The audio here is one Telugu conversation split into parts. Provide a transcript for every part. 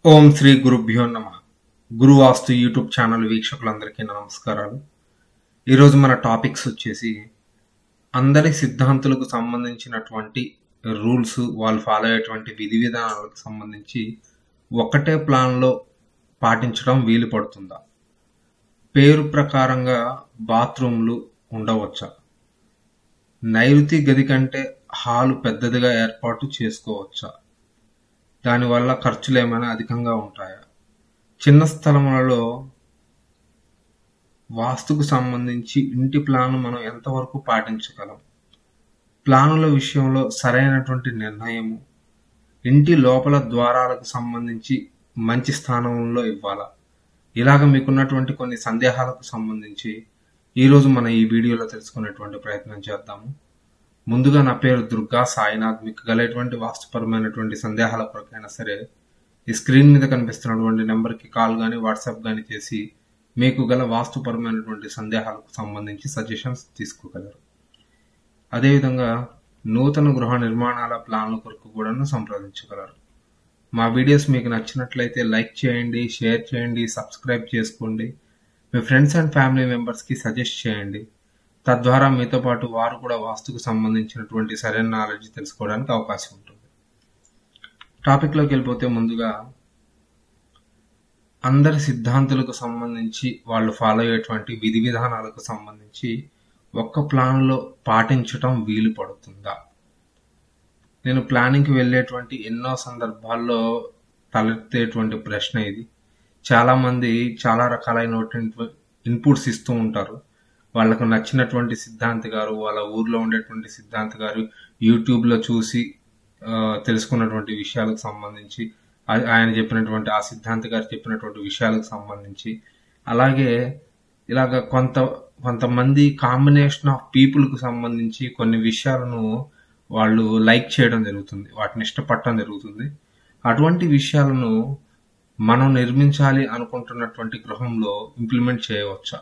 ఓం శ్రీ గురుభ్యో నమ గురు వాస్తు యూట్యూబ్ ఛానల్ వీక్షకులందరికీ నా నమస్కారాలు ఈరోజు మన టాపిక్స్ వచ్చేసి అందరి సిద్ధాంతులకు సంబంధించినటువంటి రూల్స్ వాళ్ళు ఫాలో అయ్యేటువంటి విధి విధానాలకు సంబంధించి ఒకటే ప్లాన్లో పాటించడం వీలు పడుతుందా పేరు ప్రకారంగా బాత్రూమ్లు ఉండవచ్చా నైరుతి గది కంటే హాలు పెద్దదిగా ఏర్పాటు చేసుకోవచ్చా దానివల్ల ఖర్చులు ఏమైనా అధికంగా ఉంటాయా చిన్న స్థలములలో వాస్తుకు సంబంధించి ఇంటి ప్లాన్ మనం ఎంతవరకు పాటించగలం ప్లానుల విషయంలో సరైనటువంటి నిర్ణయము ఇంటి లోపల ద్వారాలకు సంబంధించి మంచి స్థానంలో ఇవ్వాలా ఇలాగ మీకున్నటువంటి కొన్ని సందేహాలకు సంబంధించి ఈరోజు మనం ఈ వీడియోలో తెలుసుకునేటువంటి ప్రయత్నం చేద్దాము ముందుగా నా పేరు దుర్గా సాయినాథ్ మీకు గలటువంటి వాస్తుపరమైనటువంటి సందేహాల కొరకైనా సరే ఈ స్క్రీన్ మీద కనిపిస్తున్నటువంటి నెంబర్కి కాల్ కానీ వాట్సాప్ కానీ చేసి మీకు గల వాస్తుపరమైనటువంటి సందేహాలకు సంబంధించి సజెషన్స్ తీసుకోగలరు అదేవిధంగా నూతన గృహ నిర్మాణాల ప్లాన్ల కొరకు కూడా సంప్రదించగలరు మా వీడియోస్ మీకు నచ్చినట్లయితే లైక్ చేయండి షేర్ చేయండి సబ్స్క్రైబ్ చేసుకోండి మీ ఫ్రెండ్స్ అండ్ ఫ్యామిలీ మెంబర్స్కి సజెస్ట్ చేయండి తద్వారా మీతో పాటు వారు కూడా వాస్తుకు సంబంధించినటువంటి సరైన నాలెడ్జ్ తెలుసుకోవడానికి అవకాశం ఉంటుంది టాపిక్లోకి వెళ్ళిపోతే ముందుగా అందరి సిద్ధాంతులకు సంబంధించి వాళ్ళు ఫాలో అయ్యేటువంటి విధి విధానాలకు సంబంధించి ఒక్క ప్లాన్లో పాటించటం వీలు పడుతుందా నేను ప్లానింగ్కి వెళ్ళేటువంటి ఎన్నో సందర్భాల్లో తలెత్తేటువంటి ప్రశ్న ఇది చాలామంది చాలా రకాలైనటువంటి ఇన్పుట్స్ ఇస్తూ ఉంటారు వాళ్ళకు నచ్చినటువంటి సిద్ధాంత్ గారు వాళ్ళ ఊర్లో ఉండేటువంటి సిద్ధాంత్ గారు యూట్యూబ్లో చూసి తెలుసుకున్నటువంటి విషయాలకు సంబంధించి ఆయన చెప్పినటువంటి ఆ సిద్ధాంత్ గారు చెప్పినటువంటి విషయాలకు సంబంధించి అలాగే ఇలాగ కొంత కొంతమంది కాంబినేషన్ ఆఫ్ పీపుల్కి సంబంధించి కొన్ని విషయాలను వాళ్ళు లైక్ చేయడం జరుగుతుంది వాటిని ఇష్టపడటం జరుగుతుంది అటువంటి విషయాలను మనం నిర్మించాలి అనుకుంటున్నటువంటి గృహంలో ఇంప్లిమెంట్ చేయవచ్చా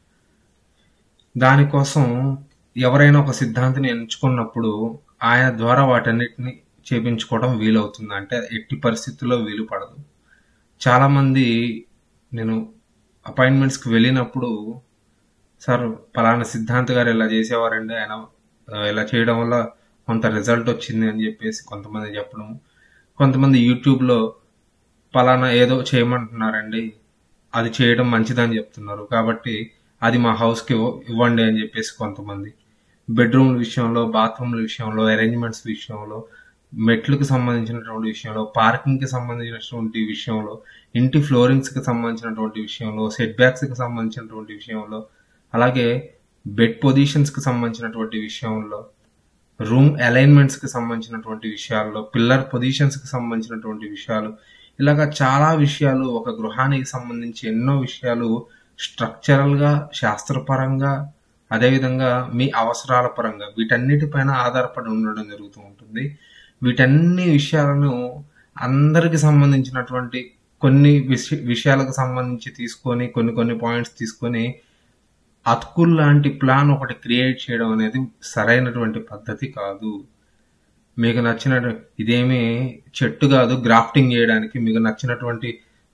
దానికోసం ఎవరైనా ఒక సిద్ధాంతిని ఎంచుకున్నప్పుడు ఆయన ద్వారా వాటన్నిటిని చేపించుకోవడం వీలవుతుంది అంటే ఎట్టి పరిస్థితుల్లో వీలు పడదు చాలామంది నేను అపాయింట్మెంట్స్కి వెళ్ళినప్పుడు సార్ పలానా సిద్ధాంత్ గారు ఇలా చేసేవారండి ఆయన ఇలా చేయడం వల్ల కొంత రిజల్ట్ వచ్చింది అని చెప్పేసి కొంతమంది చెప్పడం కొంతమంది యూట్యూబ్లో పలానా ఏదో చేయమంటున్నారండి అది చేయడం మంచిదని చెప్తున్నారు కాబట్టి అది మా హౌస్కి ఇవ్వండి అని చెప్పేసి కొంతమంది బెడ్రూమ్ల విషయంలో బాత్రూమ్ల విషయంలో అరేంజ్మెంట్స్ విషయంలో మెట్లకు సంబంధించినటువంటి విషయంలో పార్కింగ్కి సంబంధించినటువంటి విషయంలో ఇంటి ఫ్లోరింగ్స్కి సంబంధించినటువంటి విషయంలో సెట్ బ్యాక్స్కి సంబంధించినటువంటి విషయంలో అలాగే బెడ్ పొజిషన్స్కి సంబంధించినటువంటి విషయంలో రూమ్ అలైన్మెంట్స్కి సంబంధించినటువంటి విషయాల్లో పిల్లర్ పొజిషన్స్కి సంబంధించినటువంటి విషయాలు ఇలాగా చాలా విషయాలు ఒక గృహానికి సంబంధించి ఎన్నో విషయాలు స్ట్రక్చరల్గా శాస్త్రపరంగా అదేవిధంగా మీ అవసరాల పరంగా వీటన్నిటిపైన ఆధారపడి ఉండడం జరుగుతూ ఉంటుంది వీటన్ని విషయాలను అందరికి సంబంధించినటువంటి కొన్ని విషయాలకు సంబంధించి తీసుకొని కొన్ని కొన్ని పాయింట్స్ తీసుకొని అతుకుల్ లాంటి ప్లాన్ ఒకటి క్రియేట్ చేయడం అనేది సరైనటువంటి పద్ధతి కాదు మీకు నచ్చిన ఇదేమి చెట్టు కాదు గ్రాఫ్టింగ్ చేయడానికి మీకు నచ్చినటువంటి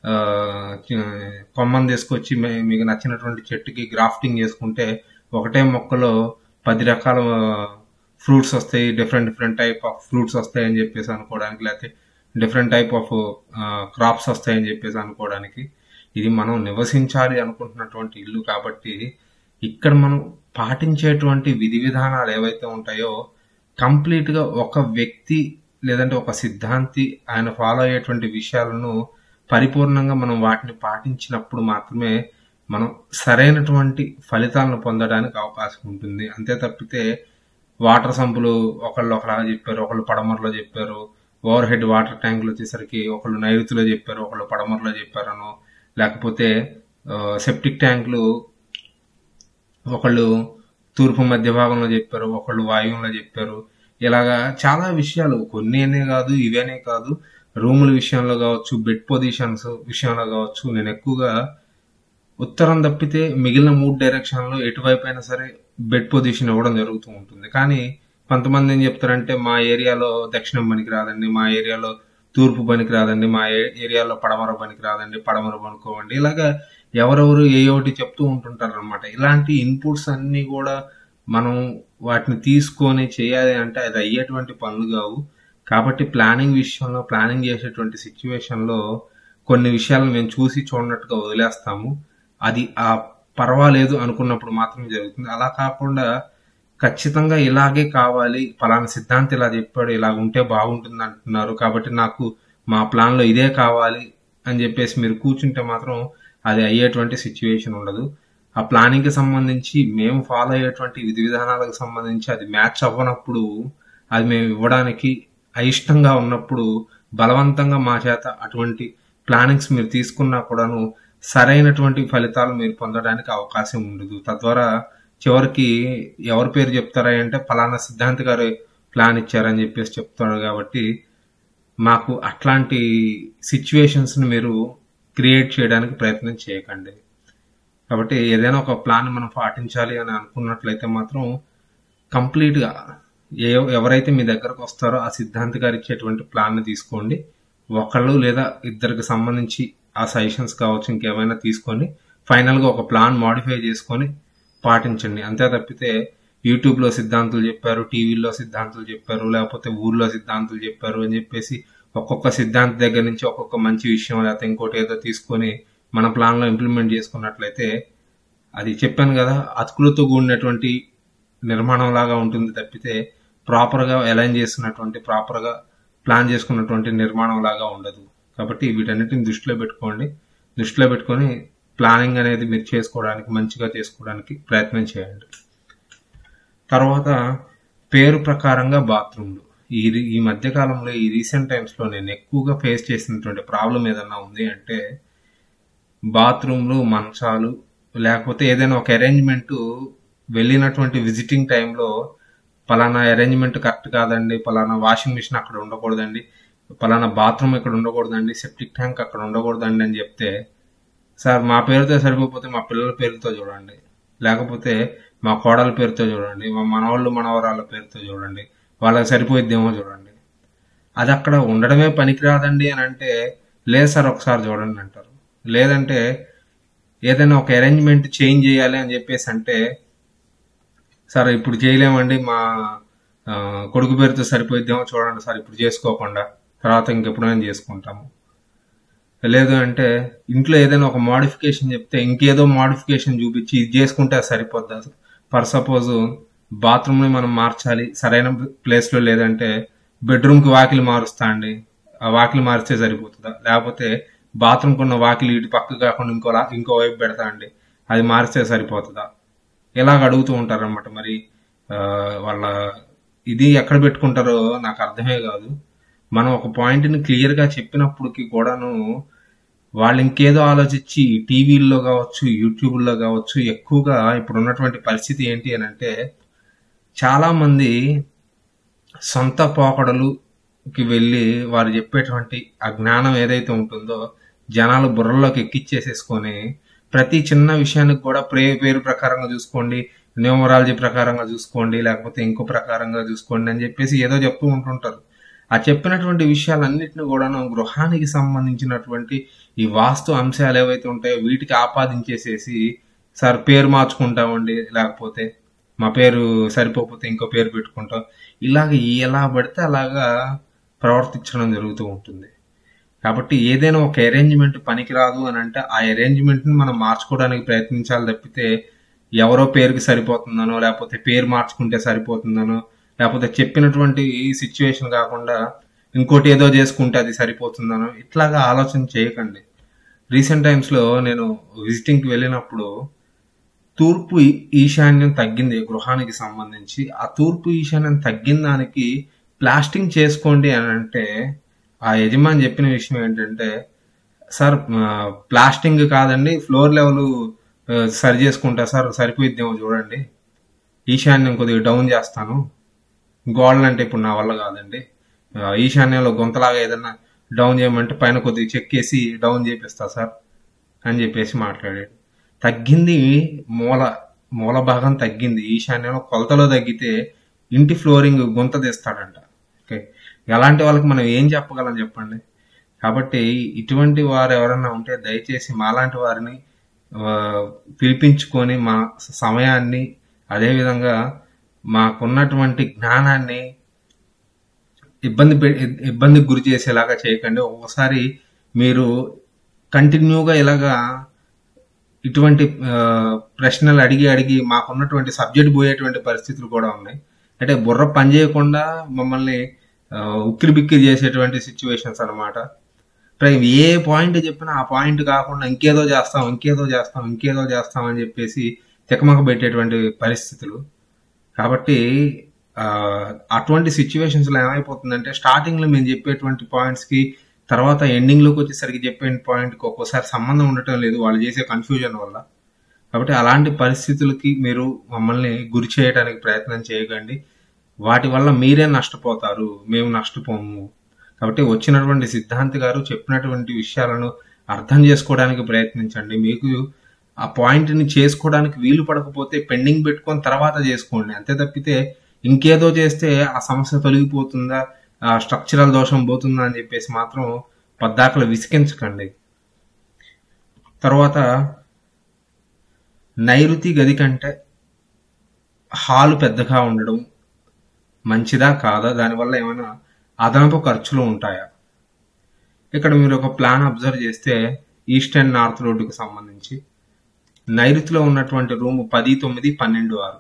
కొమ్మని తీసుకొచ్చి మీకు నచ్చినటువంటి చెట్టుకి గ్రాఫ్టింగ్ చేసుకుంటే ఒకటే మొక్కలో పది రకాల ఫ్రూట్స్ వస్తాయి different different type of fruits వస్తాయి అని చెప్పేసి అనుకోవడానికి లేకపోతే డిఫరెంట్ టైప్ ఆఫ్ క్రాప్స్ వస్తాయని చెప్పేసి అనుకోవడానికి ఇది మనం నివసించాలి అనుకుంటున్నటువంటి ఇల్లు కాబట్టి ఇక్కడ మనం పాటించేటువంటి విధి విధానాలు ఏవైతే ఉంటాయో కంప్లీట్గా ఒక వ్యక్తి లేదంటే ఒక సిద్ధాంతి ఆయన ఫాలో అయ్యేటువంటి విషయాలను పరిపూర్ణంగా మనం వాటిని పాటించినప్పుడు మాత్రమే మనం సరైనటువంటి ఫలితాలను పొందడానికి అవకాశం ఉంటుంది అంతే తప్పితే వాటర్ సంపులు ఒకళ్ళు ఒకలాగా చెప్పారు ఒకళ్ళు పడమరలో చెప్పారు ఓవర్ హెడ్ వాటర్ ట్యాంకులు వచ్చేసరికి ఒకళ్ళు నైరుతిలో చెప్పారు ఒకళ్ళు పడమరలో చెప్పారనో లేకపోతే సెప్టిక్ ట్యాంకులు ఒకళ్ళు తూర్పు మధ్య భాగంలో చెప్పారు ఒకళ్ళు వాయువులో చెప్పారు ఇలాగా చాలా విషయాలు కొన్ని అనే కాదు ఇవేనే కాదు రూముల విషయంలో కావచ్చు బెడ్ పొజిషన్స్ విషయంలో కావచ్చు నేను ఎక్కువగా ఉత్తరం తప్పితే మిగిలిన మూడు డైరెక్షన్లో ఎటువైపు అయినా సరే బెడ్ పొజిషన్ ఇవ్వడం జరుగుతూ ఉంటుంది కానీ కొంతమంది ఏం చెప్తారంటే మా ఏరియాలో దక్షిణం పనికి రాదండి మా ఏరియాలో తూర్పు పనికి రాదండి మా ఏ- ఏరియాలో పడమర పనికి రాదండి పడమర పనుకోవండి ఇలాగా ఎవరెవరు ఏ ఒకటి చెప్తూ ఉంటుంటారు అనమాట ఇలాంటి ఇన్పుట్స్ అన్ని కూడా మనం వాటిని తీసుకొని చేయాలి అంటే అది అయ్యేటువంటి పనులు కావు కాబట్టి ప్లానింగ్ విషయంలో ప్లానింగ్ చేసేటువంటి సిచ్యువేషన్లో కొన్ని విషయాలను మేము చూసి చూడనట్టుగా వదిలేస్తాము అది ఆ పర్వాలేదు అనుకున్నప్పుడు మాత్రమే జరుగుతుంది అలా కాకుండా ఖచ్చితంగా ఇలాగే కావాలి ఫలానా సిద్ధాంతం ఇలా చెప్పాడు ఇలా ఉంటే బాగుంటుంది అంటున్నారు కాబట్టి నాకు మా ప్లాన్లో ఇదే కావాలి అని చెప్పేసి మీరు కూర్చుంటే మాత్రం అది అయ్యేటువంటి సిచ్యువేషన్ ఉండదు ఆ ప్లానింగ్ కి సంబంధించి మేము ఫాలో అయ్యేటువంటి విధి విధానాలకు సంబంధించి అది మ్యాచ్ అవ్వనప్పుడు అది మేము ఇవ్వడానికి అయిష్టంగా ఉన్నప్పుడు బలవంతంగా మా చేత అటువంటి ప్లానింగ్స్ మీరు తీసుకున్నా కూడాను సరైనటువంటి ఫలితాలు మీరు పొందడానికి అవకాశం ఉండదు తద్వారా చివరికి ఎవరి పేరు చెప్తారా అంటే ఫలానా సిద్ధాంత్ గారు ప్లాన్ ఇచ్చారని చెప్పేసి చెప్తారు కాబట్టి మాకు అట్లాంటి సిచ్యువేషన్స్ ని మీరు క్రియేట్ చేయడానికి ప్రయత్నం చేయకండి కాబట్టి ఏదైనా ఒక ప్లాన్ మనం పాటించాలి అని అనుకున్నట్లయితే మాత్రం కంప్లీట్ గా ఏ ఎవరైతే మీ దగ్గరకు వస్తారో ఆ సిద్ధాంత్ గారు ఇచ్చేటువంటి ప్లాన్ ని తీసుకోండి ఒకళ్ళు లేదా ఇద్దరికి సంబంధించి ఆ సజెషన్స్ కావచ్చు ఇంకేమైనా తీసుకొని ఫైనల్ గా ఒక ప్లాన్ మాడిఫై చేసుకొని పాటించండి అంతే తప్పితే యూట్యూబ్ లో సిద్ధాంతులు చెప్పారు టీవీలో సిద్ధాంతులు చెప్పారు లేకపోతే ఊర్లో సిద్ధాంతులు చెప్పారు అని చెప్పేసి ఒక్కొక్క సిద్ధాంత దగ్గర నుంచి ఒక్కొక్క మంచి విషయం లేకపోతే ఇంకోటి ఏదో తీసుకొని మన ప్లాన్ లో ఇంప్లిమెంట్ చేసుకున్నట్లయితే అది చెప్పాను కదా అతుకులతో కూడినటువంటి నిర్మాణం లాగా ఉంటుంది తప్పితే ప్రాపర్ గా అలైన్ చేస్తున్నటువంటి ప్రాపర్ గా ప్లాన్ చేసుకున్నటువంటి నిర్మాణం లాగా ఉండదు కాబట్టి వీటన్నిటిని దృష్టిలో పెట్టుకోండి దృష్టిలో పెట్టుకొని ప్లానింగ్ అనేది మీరు చేసుకోవడానికి మంచిగా చేసుకోవడానికి ప్రయత్నం చేయండి తర్వాత పేరు ప్రకారంగా బాత్రూమ్లు ఈ ఈ మధ్య కాలంలో ఈ రీసెంట్ టైమ్స్ లో నేను ఎక్కువగా ఫేస్ చేసినటువంటి ప్రాబ్లం ఏదన్నా ఉంది అంటే బాత్రూమ్లు మంచాలు లేకపోతే ఏదైనా ఒక అరేంజ్మెంట్ వెళ్ళినటువంటి విజిటింగ్ టైంలో పలానా అరేంజ్మెంట్ కరెక్ట్ కాదండి పలానా వాషింగ్ మిషన్ అక్కడ ఉండకూడదండి పలానా బాత్రూమ్ ఇక్కడ ఉండకూడదండి సెప్టిక్ ట్యాంక్ అక్కడ ఉండకూడదండి అని చెప్తే సార్ మా పేరుతో సరిపోతే మా పిల్లల పేరుతో చూడండి లేకపోతే మా కోడల పేరుతో చూడండి మా మనవాళ్ళు మనవరాళ్ళ పేరుతో చూడండి వాళ్ళకి సరిపోయిద్దేమో చూడండి అది అక్కడ ఉండడమే పనికిరాదండి అని అంటే లేదు సార్ ఒకసారి చూడండి అంటారు లేదంటే ఏదైనా ఒక అరేంజ్మెంట్ చేంజ్ చేయాలి అని చెప్పేసి అంటే సార్ ఇప్పుడు చేయలేమండి మా ఆ, కొడుకు పేరుతో సరిపోయిద్దేమో చూడండి సార్ ఇప్పుడు చేసుకోకుండా తర్వాత ఇంకెప్పుడైనా చేసుకుంటాము లేదు అంటే ఇంట్లో ఏదైనా ఒక మోడిఫికేషన్ చెప్తే ఇంకేదో మోడిఫికేషన్ చూపించి ఇది చేసుకుంటే అది సరిపోద్దా ఫర్ సపోజ్ బాత్రూమ్ ని మనం మార్చాలి సరైన ప్లేస్ లో లేదంటే బెడ్రూమ్ కి వాకిలి మారుస్తా అండి ఆ వాకిలి మారిస్తే సరిపోతుందా లేకపోతే బాత్రూమ్ కున్న వాకిలి ఇటు పక్క కాకుండా ఇంకో ఇంకో వైపు పెడతా అండి అది మారిస్తే సరిపోతుందా ఇలాగ అడుగుతూ ఉంటారన్నమాట మరి ఆ, వాళ్ళ ఇది ఎక్కడ పెట్టుకుంటారో నాకు అర్థమే కాదు మనం ఒక పాయింట్ ని క్లియర్ గా చెప్పినప్పటికీ కూడాను వాళ్ళు ఇంకేదో ఆలోచించి టీవీల్లో కావచ్చు యూట్యూబ్లో కావచ్చు ఎక్కువగా ఇప్పుడు ఉన్నటువంటి పరిస్థితి ఏంటి అని అంటే చాలా మంది సొంత పోకడలుకి వెళ్ళి వారు చెప్పేటువంటి ఆ జ్ఞానం ఏదైతే ఉంటుందో జనాలు బుర్రలోకి ఎక్కిచ్చేసేసుకొని ప్రతి చిన్న విషయానికి కూడా ప్రే పేరు ప్రకారంగా చూసుకోండి న్యూమరాలజీ ప్రకారంగా చూసుకోండి లేకపోతే ఇంకో ప్రకారంగా చూసుకోండి అని చెప్పేసి ఏదో చెప్తూ ఉంటుంటారు ఆ చెప్పినటువంటి విషయాలన్నింటినీ కూడాను గృహానికి సంబంధించినటువంటి ఈ వాస్తు అంశాలు ఏవైతే ఉంటాయో వీటికి ఆపాదించేసేసి సార్ పేరు మార్చుకుంటామండి లేకపోతే మా పేరు సరిపోకపోతే ఇంకో పేరు పెట్టుకుంటాం ఇలాగ ఎలా పడితే అలాగా ప్రవర్తించడం జరుగుతూ ఉంటుంది కాబట్టి ఏదైనా ఒక అరేంజ్మెంట్ పనికిరాదు అని అంటే ఆ అరేంజ్మెంట్ ని మనం మార్చుకోవడానికి ప్రయత్నించాలి తప్పితే ఎవరో పేరుకి సరిపోతుందనో లేకపోతే పేరు మార్చుకుంటే సరిపోతుందనో లేకపోతే చెప్పినటువంటి సిచ్యువేషన్ కాకుండా ఇంకోటి ఏదో చేసుకుంటే అది సరిపోతుందనో ఇట్లాగా ఆలోచన చేయకండి రీసెంట్ టైమ్స్ లో నేను విజిటింగ్ కి వెళ్ళినప్పుడు తూర్పు ఈ- ఈశాన్యం తగ్గింది గృహానికి సంబంధించి ఆ తూర్పు ఈశాన్యం తగ్గిన దానికి ప్లాస్టింగ్ చేసుకోండి అని అంటే ఆ యజమాని చెప్పిన విషయం ఏంటంటే సార్ ఆ, ప్లాస్టింగ్ కాదండి ఫ్లోర్ లెవెల్ ఆ, సరి చేసుకుంటా సార్ సరిపోయిద్దేమో చూడండి ఈశాన్యం కొద్దిగా డౌన్ చేస్తాను గోడలు అంటే ఇప్పుడు నా వల్ల కాదండి ఆ, ఈశాన్యంలో గుంతలాగా ఏదన్నా డౌన్ చేయమంటే పైన కొద్దిగా చెక్కేసి డౌన్ చేపిస్తా సార్ అని చెప్పేసి మాట్లాడాడు తగ్గింది మూల మూల భాగం తగ్గింది ఈశాన్యంలో కొలతలో తగ్గితే ఇంటి ఫ్లోరింగ్ గుంత తీస్తాడంట ఓకే ఎలాంటి వాళ్ళకి మనం ఏం చెప్పగలం చెప్పండి కాబట్టి ఇటువంటి వారు ఎవరన్నా ఉంటే దయచేసి మాలాంటి వారిని ఆ, పిలిపించుకొని మా సమయాన్ని అదేవిధంగా మాకున్నటువంటి జ్ఞానాన్ని ఇబ్బంది పె- ఇబ్బందికి గురి చేసేలాగా చేయకండి ఒక్కోసారి మీరు కంటిన్యూగా ఇలాగా ఇటువంటి ఆ, ప్రశ్నలు అడిగి అడిగి మాకున్నటువంటి సబ్జెక్ట్ పోయేటువంటి పరిస్థితులు కూడా ఉన్నాయి అంటే బుర్ర పని చేయకుండా మమ్మల్ని ఆ, ఉక్కిరి బిక్కిరి చేసేటువంటి సిచ్యువేషన్స్ అనమాట ఏ పాయింట్ చెప్పినా ఆ పాయింట్ కాకుండా ఇంకేదో చేస్తాం ఇంకేదో చేస్తాం ఇంకేదో చేస్తాం అని చెప్పేసి తికమక పెట్టేటువంటి పరిస్థితులు కాబట్టి ఆ, అటువంటి సిచ్యువేషన్స్ లో ఏమైపోతుందంటే స్టార్టింగ్ లో మేము చెప్పేటువంటి పాయింట్స్ కి తర్వాత ఎండింగ్ లోకి వచ్చేసరికి చెప్పే పాయింట్ కి ఒక్కోసారి సంబంధం ఉండటం లేదు వాళ్ళు చేసే కన్ఫ్యూజన్ వల్ల కాబట్టి అలాంటి పరిస్థితులకి మీరు మమ్మల్ని గురి చేయడానికి ప్రయత్నం చేయకండి వాటి వల్ల మీరే నష్టపోతారు మేము నష్టపోము కాబట్టి వచ్చినటువంటి సిద్ధాంతి గారు చెప్పినటువంటి విషయాలను అర్థం చేసుకోవడానికి ప్రయత్నించండి మీకు ఆ పాయింట్ ని చేసుకోవడానికి వీలు పడకపోతే పెండింగ్ పెట్టుకొని తర్వాత చేసుకోండి అంతే తప్పితే ఇంకేదో చేస్తే ఆ సమస్య తొలగిపోతుందా ఆ స్ట్రక్చరల్ దోషం పోతుందా అని చెప్పేసి మాత్రం పద్దాకలు విసికించకండి తర్వాత నైరుతి గది కంటే హాలు పెద్దగా ఉండడం మంచిదా కాదా దానివల్ల ఏమైనా అదనపు ఖర్చులు ఉంటాయా ఇక్కడ మీరు ఒక ప్లాన్ అబ్జర్వ్ చేస్తే ఈస్ట్ అండ్ నార్త్ రోడ్డుకు సంబంధించి నైరుతిలో ఉన్నటువంటి రూమ్ పది తొమ్మిది పన్నెండు ఆరు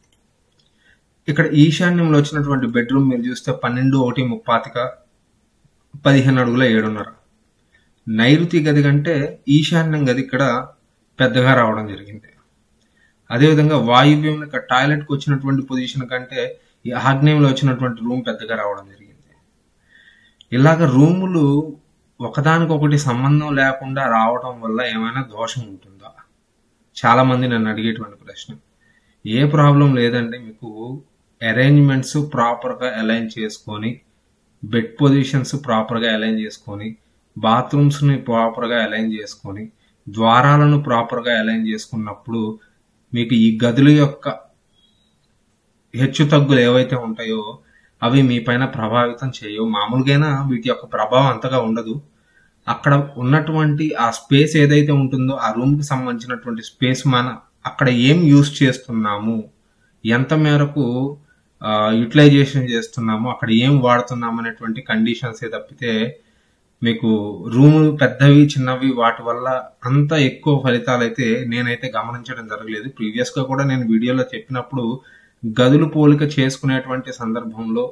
ఇక్కడ ఈశాన్యంలో వచ్చినటువంటి బెడ్రూమ్ మీరు చూస్తే పన్నెండు ఒకటి ముప్పాతిక పదిహేను అడుగుల ఏడున్నర నైరుతి గది కంటే ఈశాన్యం గది ఇక్కడ పెద్దగా రావడం జరిగింది అదేవిధంగా వాయువ్యం ఇక్కడ టాయిలెట్కి వచ్చినటువంటి పొజిషన్ కంటే ఈ ఆగ్నేయంలో వచ్చినటువంటి రూమ్ పెద్దగా రావడం జరిగింది ఇలాగ రూములు ఒకదానికొకటి సంబంధం లేకుండా రావడం వల్ల ఏమైనా దోషం ఉంటుందా చాలా మంది నన్ను అడిగేటువంటి ప్రశ్న ఏ ప్రాబ్లం లేదండి మీకు అరేంజ్మెంట్స్ ప్రాపర్గా అలైన్ చేసుకొని బెడ్ పొజిషన్స్ ప్రాపర్గా అలైన్ చేసుకొని బాత్రూమ్స్ని ప్రాపర్గా అలైన్ చేసుకొని ద్వారాలను ప్రాపర్గా అలైన్ చేసుకున్నప్పుడు మీకు ఈ గదుల యొక్క హెచ్చు తగ్గులు ఏవైతే ఉంటాయో అవి మీ పైన ప్రభావితం చేయవు మామూలుగానే వీటి యొక్క ప్రభావం అంతగా ఉండదు అక్కడ ఉన్నటువంటి ఆ స్పేస్ ఏదైతే ఉంటుందో ఆ రూమ్ కి సంబంధించినటువంటి స్పేస్ మన అక్కడ ఏం యూస్ చేస్తున్నాము ఎంత మేరకు యూటిలైజేషన్ చేస్తున్నాము అక్కడ ఏం వాడుతున్నాము అనేటువంటి కండిషన్స్ తప్పితే మీకు రూములు పెద్దవి చిన్నవి వాటి వల్ల అంత ఎక్కువ ఫలితాలు అయితే నేనైతే గమనించడం జరగలేదు ప్రీవియస్ గా కూడా నేను వీడియోలో చెప్పినప్పుడు గదులు పోలిక చేసుకునేటువంటి సందర్భంలో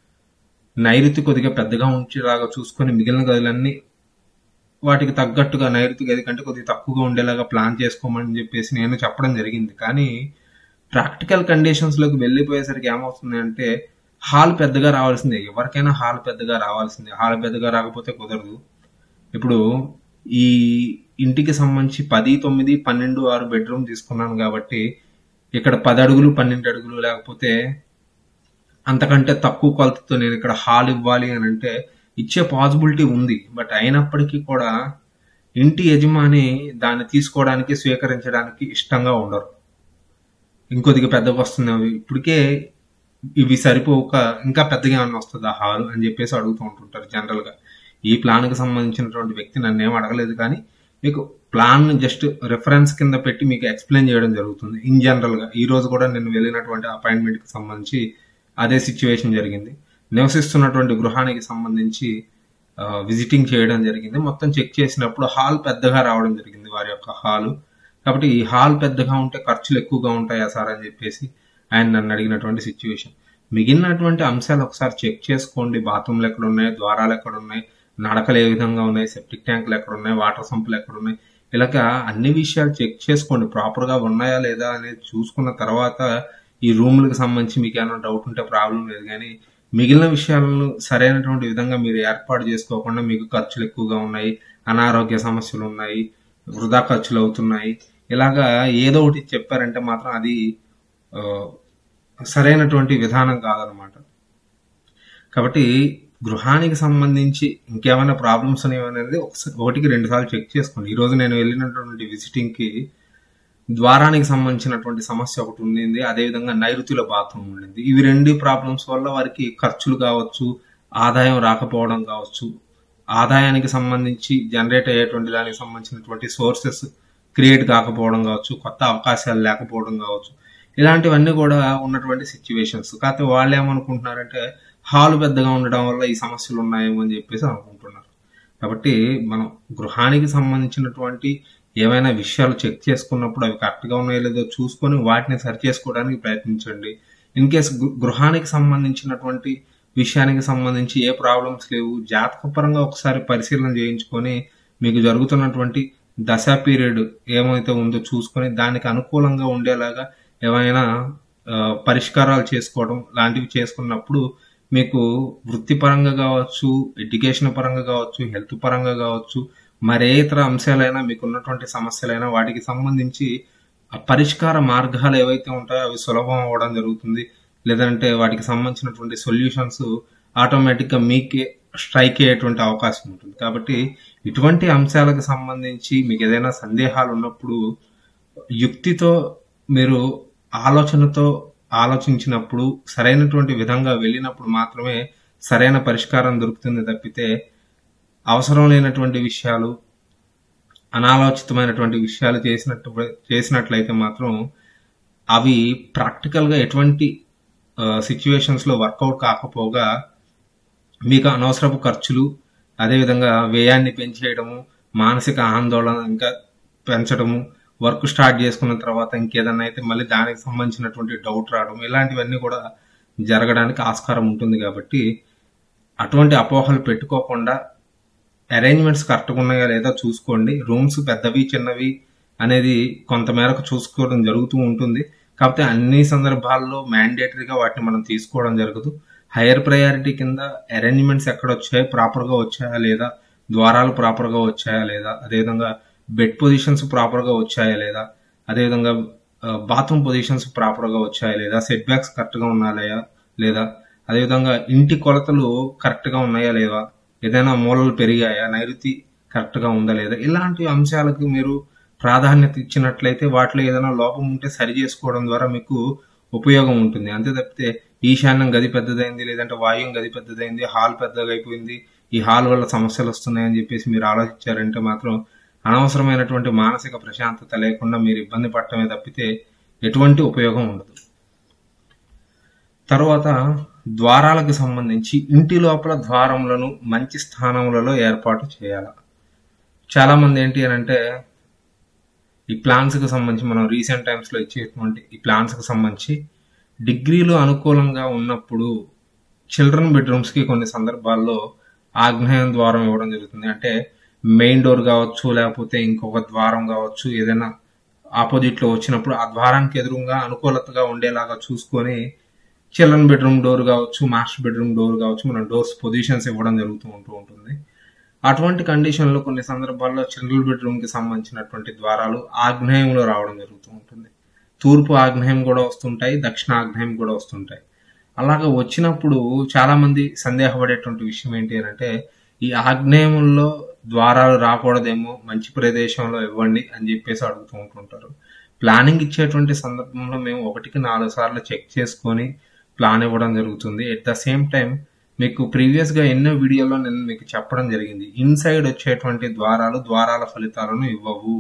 నైరుతి కొద్దిగా పెద్దగా ఉంచేలాగా చూసుకొని మిగిలిన గదులన్నీ వాటికి తగ్గట్టుగా నైరుతి గది కంటే కొద్దిగా తక్కువగా ఉండేలాగా ప్లాన్ చేసుకోమని చెప్పేసి నేను చెప్పడం జరిగింది కానీ ప్రాక్టికల్ కండిషన్స్ లోకి వెళ్ళిపోయేసరికి ఏమవుతుంది అంటే హాల్ పెద్దగా రావాల్సిందే ఎవరికైనా హాల్ పెద్దగా రావాల్సిందే హాల్ పెద్దగా రాకపోతే కుదరదు ఇప్పుడు ఈ ఇంటికి సంబంధించి పది తొమ్మిది పన్నెండు ఆరు బెడ్రూమ్ తీసుకున్నాను కాబట్టి ఇక్కడ పది అడుగులు పన్నెండు అడుగులు లేకపోతే అంతకంటే తక్కువ కొలతతో నేను ఇక్కడ హాల్ ఇవ్వాలి అని అంటే ఇచ్చే పాసిబిలిటీ ఉంది బట్ అయినప్పటికీ కూడా ఇంటి యజమాని దాన్ని తీసుకోవడానికి స్వీకరించడానికి ఇష్టంగా ఉండరు ఇంకొద్దిగా పెద్దగా వస్తుంది అవి ఇప్పటికే ఇవి సరిపోక ఇంకా పెద్దగా ఏమన్నా వస్తుందా హాల్ అని చెప్పేసి అడుగుతూ ఉంటుంటారు జనరల్ గా ఈ ప్లాన్ కి సంబంధించినటువంటి వ్యక్తి నన్ను ఏం అడగలేదు కానీ మీకు ప్లాన్ జస్ట్ రిఫరెన్స్ కింద పెట్టి మీకు ఎక్స్ప్లెయిన్ చేయడం జరుగుతుంది ఇన్ జనరల్ గా ఈ రోజు కూడా నేను వెళ్ళినటువంటి అపాయింట్మెంట్ కి సంబంధించి అదే సిచ్యువేషన్ జరిగింది నివసిస్తున్నటువంటి గృహానికి సంబంధించి విజిటింగ్ చేయడం జరిగింది మొత్తం చెక్ చేసినప్పుడు హాల్ పెద్దగా రావడం జరిగింది వారి యొక్క హాలు కాబట్టి ఈ హాల్ పెద్దగా ఉంటే ఖర్చులు ఎక్కువగా ఉంటాయా సార్ అని చెప్పేసి ఆయన నన్ను అడిగినటువంటి సిచ్యువేషన్ మిగిలినటువంటి అంశాలు ఒకసారి చెక్ చేసుకోండి బాత్రూమ్లు ఎక్కడ ఉన్నాయి ద్వారాలు ఎక్కడ ఉన్నాయి నడకలు ఏ విధంగా ఉన్నాయి సెప్టిక్ ట్యాంకులు ఎక్కడ ఉన్నాయి వాటర్ సంపులు ఎక్కడ ఉన్నాయి ఇలాగా అన్ని విషయాలు చెక్ చేసుకోండి ప్రాపర్ గా ఉన్నాయా లేదా అనేది చూసుకున్న తర్వాత ఈ రూములకు సంబంధించి మీకు ఏమైనా డౌట్ ఉంటే ప్రాబ్లం లేదు కానీ మిగిలిన విషయాలను సరైనటువంటి విధంగా మీరు ఏర్పాటు చేసుకోకుండా మీకు ఖర్చులు ఎక్కువగా ఉన్నాయి అనారోగ్య సమస్యలు ఉన్నాయి వృధా ఖర్చులు అవుతున్నాయి ఇలాగా ఏదో ఒకటి చెప్పారంటే మాత్రం అది ఆ, సరైనటువంటి విధానం కాదనమాట కాబట్టి గృహానికి సంబంధించి ఇంకేమైనా ప్రాబ్లమ్స్ అనేవి అనేది ఒకసారి ఒకటికి రెండు సార్లు చెక్ చేసుకోండి ఈ రోజు నేను వెళ్ళినటువంటి విజిటింగ్ కి ద్వారానికి సంబంధించినటువంటి సమస్య ఒకటి ఉండింది అదేవిధంగా నైరుతిలో బాత్రూమ్ ఉండింది ఇవి రెండు ప్రాబ్లమ్స్ వల్ల వారికి ఖర్చులు కావచ్చు ఆదాయం రాకపోవడం కావచ్చు ఆదాయానికి సంబంధించి జనరేట్ అయ్యేటువంటి దానికి సంబంధించినటువంటి సోర్సెస్ క్రియేట్ కాకపోవడం కావచ్చు కొత్త అవకాశాలు లేకపోవడం కావచ్చు ఇలాంటివన్నీ కూడా ఉన్నటువంటి సిచ్యువేషన్స్ కాకపోతే వాళ్ళు ఏమనుకుంటున్నారంటే హాల్ పెద్దగా ఉండడం వల్ల ఈ సమస్యలు ఉన్నాయేమో అని చెప్పేసి అనుకుంటున్నారు కాబట్టి మనం గృహానికి సంబంధించినటువంటి ఏమైనా విషయాలు చెక్ చేసుకున్నప్పుడు అవి కరెక్ట్గా ఉన్నాయో లేదో చూసుకొని వాటిని సరి చేసుకోవడానికి ప్రయత్నించండి ఇన్ కేస్ గృహానికి సంబంధించినటువంటి విషయానికి సంబంధించి ఏ ప్రాబ్లమ్స్ లేవు జాతకపరంగా ఒకసారి పరిశీలన చేయించుకొని మీకు జరుగుతున్నటువంటి దశ పీరియడ్ ఏమైతే ఉందో చూసుకొని దానికి అనుకూలంగా ఉండేలాగా ఏమైనా ఆ, పరిష్కారాలు చేసుకోవడం లాంటివి చేసుకున్నప్పుడు మీకు వృత్తిపరంగా కావచ్చు ఎడ్యుకేషన్ పరంగా కావచ్చు హెల్త్ పరంగా కావచ్చు మరే ఇతర అంశాలైనా మీకు ఉన్నటువంటి సమస్యలైనా వాటికి సంబంధించి ఆ పరిష్కార మార్గాలు ఏవైతే ఉంటాయో అవి సులభం అవ్వడం జరుగుతుంది లేదంటే వాటికి సంబంధించినటువంటి సొల్యూషన్స్ ఆటోమేటిక్గా మీకే స్ట్రైక్ అయ్యేటువంటి అవకాశం ఉంటుంది కాబట్టి ఇటువంటి అంశాలకు సంబంధించి మీకు ఏదైనా సందేహాలు ఉన్నప్పుడు యుక్తితో మీరు ఆలోచనతో ఆలోచించినప్పుడు సరైనటువంటి విధంగా వెళ్ళినప్పుడు మాత్రమే సరైన పరిష్కారం దొరుకుతుంది తప్పితే అవసరం లేనటువంటి విషయాలు అనాలోచితమైనటువంటి విషయాలు చేసినట్టు చేసినట్లయితే మాత్రం అవి ప్రాక్టికల్గా ఎటువంటి సిచ్యువేషన్స్లో వర్కౌట్ కాకపోగా మీకు అనవసరపు ఖర్చులు అదేవిధంగా వ్యయాన్ని పెంచేయడము మానసిక ఆందోళన ఇంకా పెంచడము వర్క్ స్టార్ట్ చేసుకున్న తర్వాత ఇంకేదన్నా అయితే మళ్ళీ దానికి సంబంధించినటువంటి డౌట్ రావడం ఇలాంటివన్నీ కూడా జరగడానికి ఆస్కారం ఉంటుంది కాబట్టి అటువంటి అపోహలు పెట్టుకోకుండా అరేంజ్మెంట్స్ కరెక్ట్గా ఉన్నాయా లేదా చూసుకోండి రూమ్స్ పెద్దవి చిన్నవి అనేది కొంతమేరకు చూసుకోవడం జరుగుతూ ఉంటుంది కాకపోతే అన్ని సందర్భాల్లో మ్యాండేటరీగా వాటిని మనం తీసుకోవడం జరగదు హైయర్ ప్రయారిటీ కింద అరేంజ్మెంట్స్ ఎక్కడ వచ్చాయి ప్రాపర్గా వచ్చాయా లేదా ద్వారాలు ప్రాపర్గా వచ్చాయా లేదా అదేవిధంగా బెడ్ పొజిషన్స్ ప్రాపర్గా వచ్చాయా లేదా అదేవిధంగా బాత్రూమ్ పొజిషన్స్ ప్రాపర్గా వచ్చాయా లేదా సెట్ బ్యాక్స్ కరెక్ట్గా ఉన్నాయా లేదా అదేవిధంగా ఇంటి కొలతలు కరెక్ట్గా ఉన్నాయా లేదా ఏదైనా మూలలు పెరిగాయా నైరుతి కరెక్ట్గా ఉందా లేదా ఇలాంటి అంశాలకు మీరు ప్రాధాన్యత ఇచ్చినట్లయితే వాటిలో ఏదైనా లోపం ఉంటే సరి చేసుకోవడం ద్వారా మీకు ఉపయోగం ఉంటుంది అంతే తప్పితే ఈశాన్యం గది పెద్దదైంది లేదంటే వాయుం గది పెద్దదైంది హాల్ పెద్దగా అయిపోయింది ఈ హాల్ వల్ల సమస్యలు వస్తున్నాయని చెప్పేసి మీరు ఆలోచించారంటే మాత్రం అనవసరమైనటువంటి మానసిక ప్రశాంతత లేకుండా మీరు ఇబ్బంది పడటమే తప్పితే ఎటువంటి ఉపయోగం ఉండదు తర్వాత ద్వారాలకు సంబంధించి ఇంటి లోపల ద్వారములను మంచి స్థానములలో ఏర్పాటు చేయాలి చాలా మంది ఏంటి అని అంటే ఈ ప్లాన్స్ కి సంబంధించి మనం రీసెంట్ టైమ్స్ లో ఇచ్చేటువంటి ఈ ప్లాన్స్ కి సంబంధించి డిగ్రీలు అనుకూలంగా ఉన్నప్పుడు చిల్డ్రన్ బెడ్రూమ్స్ కి కొన్ని సందర్భాల్లో ఆగ్నేయం ద్వారం ఇవ్వడం జరుగుతుంది అంటే మెయిన్ డోర్ కావచ్చు లేకపోతే ఇంకొక ద్వారం కావచ్చు ఏదైనా ఆపోజిట్ లో వచ్చినప్పుడు ఆ ద్వారానికి ఎదురుగా అనుకూలతగా ఉండేలాగా చూసుకొని చిల్డ్రన్ బెడ్రూమ్ డోర్ కావచ్చు మాస్టర్ బెడ్రూమ్ డోర్ కావచ్చు మనం డోర్స్ పొజిషన్స్ ఇవ్వడం జరుగుతూ ఉంటూ ఉంటుంది అటువంటి కండిషన్లో కొన్ని సందర్భాల్లో చిల్డ్రన్ బెడ్రూమ్ కి సంబంధించినటువంటి ద్వారాలు ఆగ్నేయంలో రావడం జరుగుతూ ఉంటుంది తూర్పు ఆగ్నేయం కూడా వస్తుంటాయి దక్షిణ ఆగ్నేయం కూడా వస్తుంటాయి అలాగా వచ్చినప్పుడు చాలా మంది సందేహపడేటువంటి విషయం ఏంటి అని అంటే ఈ ఆగ్నేయంలో ద్వారాలు రాకూడదేమో మంచి ప్రదేశంలో ఇవ్వండి అని చెప్పేసి అడుగుతూ ఉంటుంటారు ప్లానింగ్ ఇచ్చేటువంటి సందర్భంలో మేము ఒకటికి నాలుగు సార్లు చెక్ చేసుకొని ప్లాన్ ఇవ్వడం జరుగుతుంది ఎట్ ద సేమ్ టైం మీకు ప్రీవియస్ గా ఎన్నో వీడియోలో నేను మీకు చెప్పడం జరిగింది ఇన్సైడ్ వచ్చేటువంటి ద్వారాలు ద్వారాల ఫలితాలను ఇవ్వవు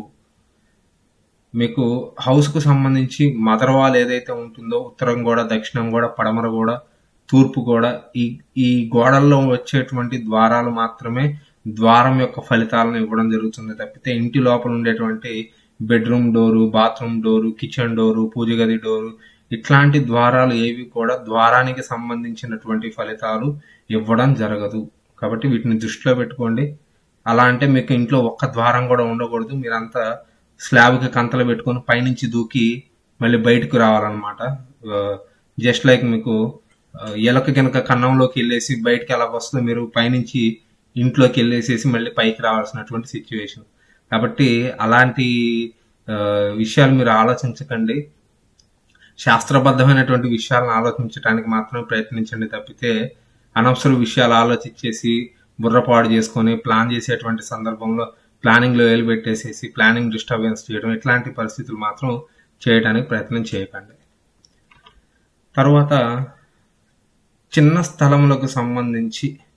మీకు హౌస్ కు సంబంధించి మదర్ వాల్ ఏదైతే ఉంటుందో ఉత్తరం గోడ దక్షిణం గోడ పడమర గోడ తూర్పు గోడ ఈ ఈ గోడల్లో వచ్చేటువంటి ద్వారాలు మాత్రమే ద్వారం యొక్క ఫలితాలను ఇవ్వడం జరుగుతుంది తప్పితే ఇంటి లోపల ఉండేటువంటి bedroom door bathroom door kitchen door పూజ గది డోరు ఇట్లాంటి ద్వారాలు ఏవి కూడా ద్వారానికి సంబంధించినటువంటి ఫలితాలు ఇవ్వడం జరగదు కాబట్టి వీటిని దృష్టిలో పెట్టుకోండి అలా అంటే మీకు ఇంట్లో ఒక్క ద్వారం కూడా ఉండకూడదు మీరంతా స్లాబ్కి కంతలు పెట్టుకొని పైనుంచి దూకి మళ్ళీ బయటకు రావాలన్నమాట జస్ట్ లైక్ మీకు ఆ, ఎలక కనుక కన్నంలోకి వెళ్ళేసి బయటకి ఎలా వస్తుందో మీరు పైనుంచి ఇంట్లోకి వెళ్ళేసేసి మళ్ళీ పైకి రావాల్సినటువంటి సిచ్యువేషన్ కాబట్టి అలాంటి ఆ, విషయాలు మీరు ఆలోచించకండి శాస్త్రబద్ధమైనటువంటి విషయాలను ఆలోచించడానికి మాత్రమే ప్రయత్నించండి తప్పితే అనవసర విషయాలు ఆలోచించేసి బుర్రపాడు చేసుకొని ప్లాన్ చేసేటువంటి సందర్భంలో ప్లానింగ్ లో వేలు పెట్టేసేసి ప్లానింగ్ డిస్టర్బెన్స్ చేయడం ఇట్లాంటి పరిస్థితులు మాత్రం చేయడానికి ప్రయత్నం చేయకండి తర్వాత చిన్న స్థలములకు సంబంధించి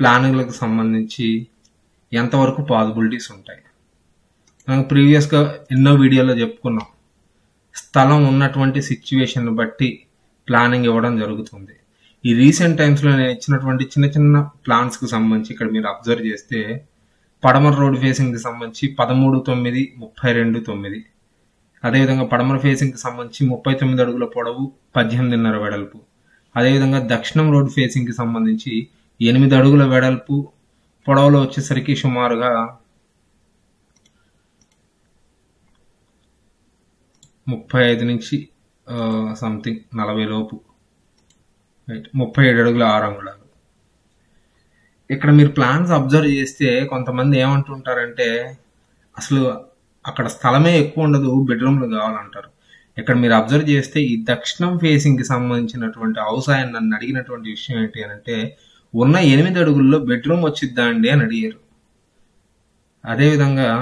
ప్లానింగ్లకు సంబంధించి ఎంతవరకు పాసిబిలిటీస్ ఉంటాయి మనం ప్రీవియస్గా ఎన్నో వీడియోలో చెప్పుకున్నాం స్థలం ఉన్నటువంటి సిచ్యువేషన్ బట్టి ప్లానింగ్ ఇవ్వడం జరుగుతుంది ఈ రీసెంట్ టైమ్స్లో నేను ఇచ్చినటువంటి చిన్న చిన్న ప్లాన్స్కి సంబంధించి ఇక్కడ మీరు అబ్జర్వ్ చేస్తే పడమర రోడ్ ఫేసింగ్కి సంబంధించి పదమూడు తొమ్మిది ముప్పై రెండు తొమ్మిది అదేవిధంగా పడమర ఫేసింగ్కి సంబంధించి ముప్పై తొమ్మిది అడుగుల పొడవు పద్దెనిమిదిన్నర వెడల్పు అదేవిధంగా దక్షిణం రోడ్ ఫేసింగ్కి సంబంధించి ఎనిమిది అడుగుల వెడల్పు పొడవులో వచ్చేసరికి సుమారుగా ముప్పై ఐదు నుంచి సంథింగ్ నలభై లోపు రైట్ ముప్పై ఏడు అడుగుల ఆరు అంగుళాలు ఇక్కడ మీరు ప్లాన్స్ అబ్జర్వ్ చేస్తే కొంతమంది ఏమంటుంటారంటే అసలు అక్కడ స్థలమే ఎక్కువ ఉండదు బెడ్రూమ్లు కావాలంటారు ఇక్కడ మీరు అబ్జర్వ్ చేస్తే ఈ దక్షిణం ఫేసింగ్ కి సంబంధించినటువంటి హౌస్ ఆయన నన్ను అడిగినటువంటి విషయం ఏంటి అని అంటే ఉన్న ఎనిమిది అడుగుల్లో బెడ్రూమ్ వచ్చిద్దా అండి అని అడిగారు అదేవిధంగా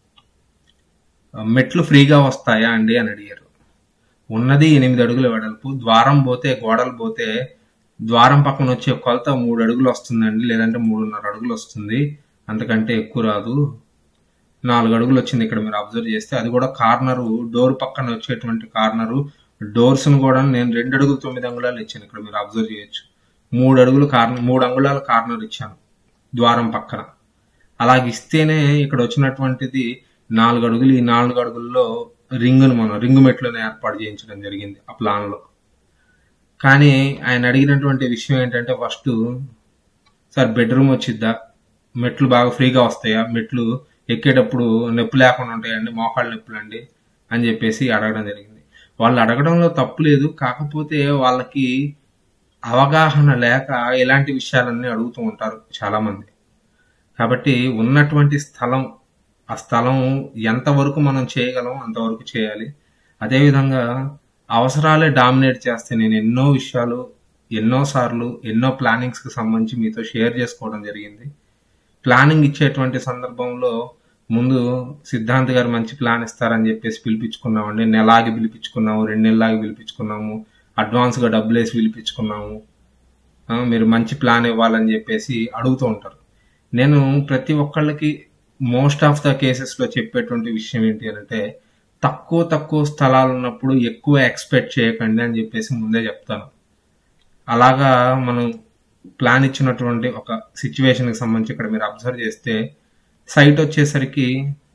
మెట్లు ఫ్రీగా వస్తాయా అండి అని అడిగారు ఉన్నది ఎనిమిది అడుగుల వెడల్పు ద్వారం పోతే గోడలు పోతే ద్వారం పక్కన వచ్చే కొలత మూడు అడుగులు వస్తుందండి లేదంటే మూడున్నర అడుగులు వస్తుంది అంతకంటే ఎక్కువ రాదు నాలుగు అడుగులు వచ్చింది ఇక్కడ మీరు అబ్జర్వ్ చేస్తే అది కూడా కార్నరు డోర్ పక్కన వచ్చేటువంటి కార్నరు డోర్స్ కూడా నేను రెండు అడుగులు తొమ్మిది అంగుళాలు ఇచ్చాను ఇక్కడ మీరు అబ్జర్వ్ చేయొచ్చు మూడు అడుగులు కార్నర్ మూడు అంగుళాల కార్నర్ ఇచ్చాను ద్వారం పక్కన అలాగ ఇస్తేనే ఇక్కడ వచ్చినటువంటిది నాలుగు అడుగులు ఈ నాలుగు అడుగుల్లో రింగును మనం రింగు మెట్లను ఏర్పాటు చేయించడం జరిగింది ఆ ప్లాన్లో కానీ ఆయన అడిగినటువంటి విషయం ఏంటంటే ఫస్ట్ సార్ బెడ్రూమ్ వచ్చిద్దా మెట్లు బాగా ఫ్రీగా వస్తాయా మెట్లు ఎక్కేటప్పుడు నొప్పి లేకుండా ఉంటాయండి మోకాళ్ళ నొప్పులు అండి అని చెప్పేసి అడగడం జరిగింది వాళ్ళు అడగడంలో తప్పు లేదు కాకపోతే వాళ్ళకి అవగాహన లేక ఇలాంటి విషయాలన్నీ అడుగుతూ ఉంటారు చాలా మంది కాబట్టి ఉన్నటువంటి స్థలం ఆ స్థలం ఎంతవరకు మనం చేయగలం అంతవరకు చేయాలి అదేవిధంగా అవసరాలే డామినేట్ చేస్తే నేను ఎన్నో విషయాలు ఎన్నో సార్లు ఎన్నో ప్లానింగ్స్కి సంబంధించి మీతో షేర్ చేసుకోవడం జరిగింది ప్లానింగ్ ఇచ్చేటువంటి సందర్భంలో ముందు సిద్ధాంత్ గారు మంచి ప్లాన్ ఇస్తారని చెప్పేసి పిలిపించుకున్నామండి నెలాగి పిలిపించుకున్నాము రెండు నెలలాగి పిలిపించుకున్నాము అడ్వాన్స్గా డబ్బులు వేసి పిలిపించుకున్నాము మీరు మంచి ప్లాన్ ఇవ్వాలని చెప్పేసి అడుగుతూ ఉంటారు నేను ప్రతి ఒక్కళ్ళకి మోస్ట్ ఆఫ్ ద కేసెస్లో చెప్పేటువంటి విషయం ఏంటి అంటే తక్కువ తక్కువ స్థలాలు ఉన్నప్పుడు ఎక్కువ ఎక్స్పెక్ట్ చేయకండి అని చెప్పేసి ముందే చెప్తాను అలాగా మనం ప్లాన్ ఇచ్చినటువంటి ఒక సిచ్యువేషన్కి సంబంధించి ఇక్కడ మీరు అబ్జర్వ్ చేస్తే సైట్ వచ్చేసరికి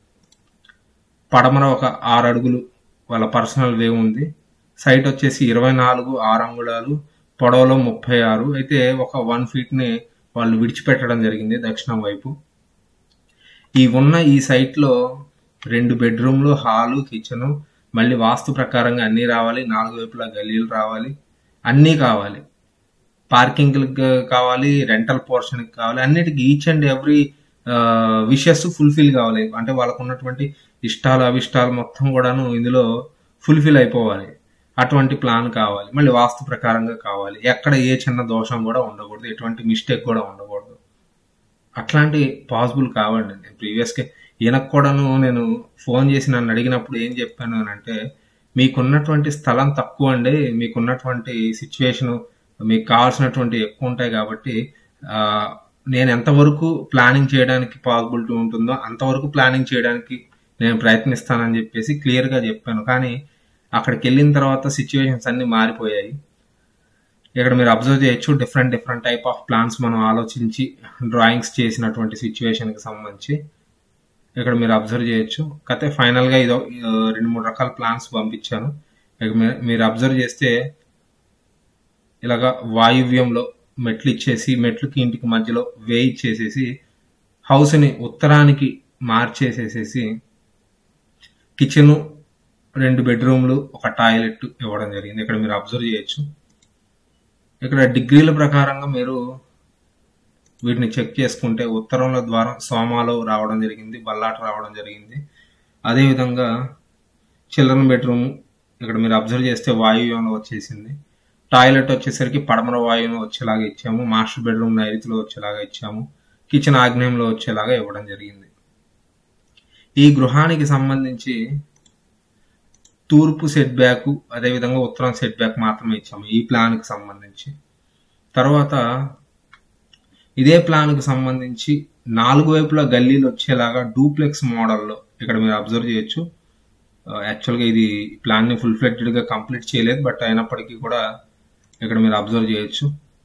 పడమర ఒక ఆరు అడుగులు వాళ్ళ పర్సనల్ వే ఉంది సైట్ వచ్చేసి ఇరవై నాలుగు ఆరు అంగుళాలు పొడవలో ముప్పై ఆరు అయితే ఒక వన్ ఫీట్ని వాళ్ళు విడిచిపెట్టడం జరిగింది దక్షిణం వైపు ఈ ఉన్న ఈ సైట్లో రెండు బెడ్రూమ్లు హాలు కిచెన్ మళ్ళీ వాస్తు ప్రకారంగా అన్నీ రావాలి నాలుగు వైపులా గల్లీలు రావాలి అన్నీ కావాలి పార్కింగ్కి కావాలి రెంటల్ పోర్షన్కి కావాలి అన్నిటికీ each and every wishes fulfil కావాలి అంటే వాళ్ళకు ఉన్నటువంటి ఇష్టాలు అవిష్టాలు మొత్తం కూడాను ఇందులో ఫుల్ఫిల్ అయిపోవాలి అటువంటి ప్లాన్ కావాలి మళ్ళీ వాస్తు ప్రకారంగా కావాలి ఎక్కడ ఏ చిన్న దోషం కూడా ఉండకూడదు ఎటువంటి మిస్టేక్ కూడా ఉండకూడదు అట్లాంటి పాసిబుల్ కావండి నేను ప్రీవియస్గా ఈయనకు కూడాను నేను ఫోన్ చేసి నన్ను అడిగినప్పుడు ఏం చెప్పాను అని అంటే మీకున్నటువంటి స్థలం తక్కువ అండి మీకున్నటువంటి సిచ్యువేషను మీకు కావాల్సినటువంటి ఎక్కువ ఉంటాయి కాబట్టి నేను ఎంతవరకు ప్లానింగ్ చేయడానికి పాసిబిలిటీ ఉంటుందో అంతవరకు ప్లానింగ్ చేయడానికి నేను ప్రయత్నిస్తానని చెప్పేసి క్లియర్గా చెప్పాను కానీ అక్కడికి వెళ్ళిన తర్వాత సిచ్యువేషన్స్ అన్నీ మారిపోయాయి ఇక్కడ మీరు అబ్జర్వ్ చేయొచ్చు different different type of plans మనం ఆలోచించి డ్రాయింగ్స్ చేసినటువంటి సిచ్యువేషన్కి సంబంధించి ఇక్కడ మీరు అబ్జర్వ్ చేయొచ్చు కాకపోతే ఫైనల్గా ఇదో రెండు మూడు రకాల ప్లాన్స్ పంపించాను మీరు అబ్జర్వ్ చేస్తే ఇలాగా వాయువ్యంలో మెట్లు ఇచ్చేసి మెట్లుకి ఇంటికి మధ్యలో వే ఇచ్చేసేసి హౌస్ని ఉత్తరానికి మార్చేసేసేసి కిచెను రెండు బెడ్రూమ్లు ఒక టాయిలెట్ ఇవ్వడం జరిగింది ఇక్కడ మీరు అబ్జర్వ్ చేయొచ్చు ఇక్కడ డిగ్రీల ప్రకారంగా మీరు వీటిని చెక్ చేసుకుంటే ఉత్తరంలో ద్వారా సోమాలో రావడం జరిగింది బల్లాట రావడం జరిగింది అదేవిధంగా చిల్డ్రన్ బెడ్రూమ్ ఇక్కడ మీరు అబ్జర్వ్ చేస్తే వాయువ్యంలో వచ్చేసింది టాయిలెట్ వచ్చేసరికి పడమర వాయువులో వచ్చేలాగా ఇచ్చాము మాస్టర్ బెడ్రూమ్ నైరుతిలో వచ్చేలాగా ఇచ్చాము కిచెన్ ఆగ్నేయంలో వచ్చేలాగా ఇవ్వడం జరిగింది ఈ గృహానికి సంబంధించి తూర్పు సెట్ బ్యాక్ అదేవిధంగా ఉత్తరం సెట్ బ్యాక్ మాత్రమే ఇచ్చాము ఈ ప్లాన్కి సంబంధించి తర్వాత ఇదే ప్లాన్కు సంబంధించి నాలుగు వైపులా గల్లీలు వచ్చేలాగా డూప్లెక్స్ మోడల్లో ఇక్కడ మీరు అబ్జర్వ్ చేయొచ్చు యాక్చువల్గా ఇది ప్లాన్ని ఫుల్ ఫ్లెడ్జ్డ్గా కంప్లీట్ చేయలేదు బట్ అయినప్పటికీ కూడా ఇక్కడ మీరు అబ్జర్వ్ చేయొచ్చు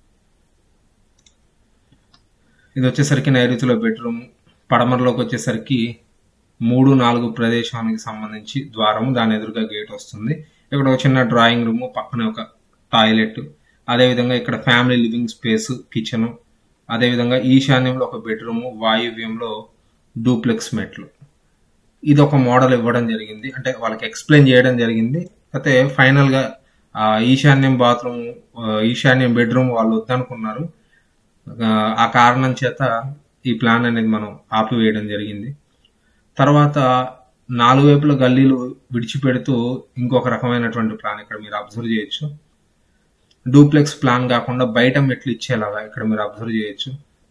ఇది వచ్చేసరికి నైరుతిలో బెడ్రూమ్ పడమరలోకి వచ్చేసరికి మూడు నాలుగు ప్రదేశానికి సంబంధించి ద్వారము దాని ఎదురుగా గేట్ వస్తుంది ఇక్కడ ఒక చిన్న డ్రాయింగ్ రూమ్ పక్కనే ఒక టాయిలెట్ అదేవిధంగా ఇక్కడ ఫ్యామిలీ లివింగ్ స్పేస్ కిచెన్ అదేవిధంగా ఈశాన్యంలో ఒక బెడ్రూమ్ వాయువ్యంలో డూప్లెక్స్ మెట్లు ఇది ఒక మోడల్ ఇవ్వడం జరిగింది అంటే వాళ్ళకి ఎక్స్ప్లెయిన్ చేయడం జరిగింది అయితే ఫైనల్గా ఈశాన్యం బాత్రూమ్ ఈశాన్యం బెడ్రూమ్ వాళ్ళు వద్దనుకున్నారు ఆ కారణం చేత ఈ ప్లాన్ అనేది మనం ఆపివేయడం జరిగింది తర్వాత నాలుగు వైపుల గల్లీలు విడిచిపెడుతూ ఇంకొక రకమైనటువంటి ప్లాన్ ఇక్కడ మీరు అబ్జర్వ్ చేయొచ్చు డూప్లెక్స్ ప్లాన్ కాకుండా బయట మెట్లు ఇచ్చేలాగా ఇక్కడ మీరు అబ్జర్వ్ చేయొచ్చు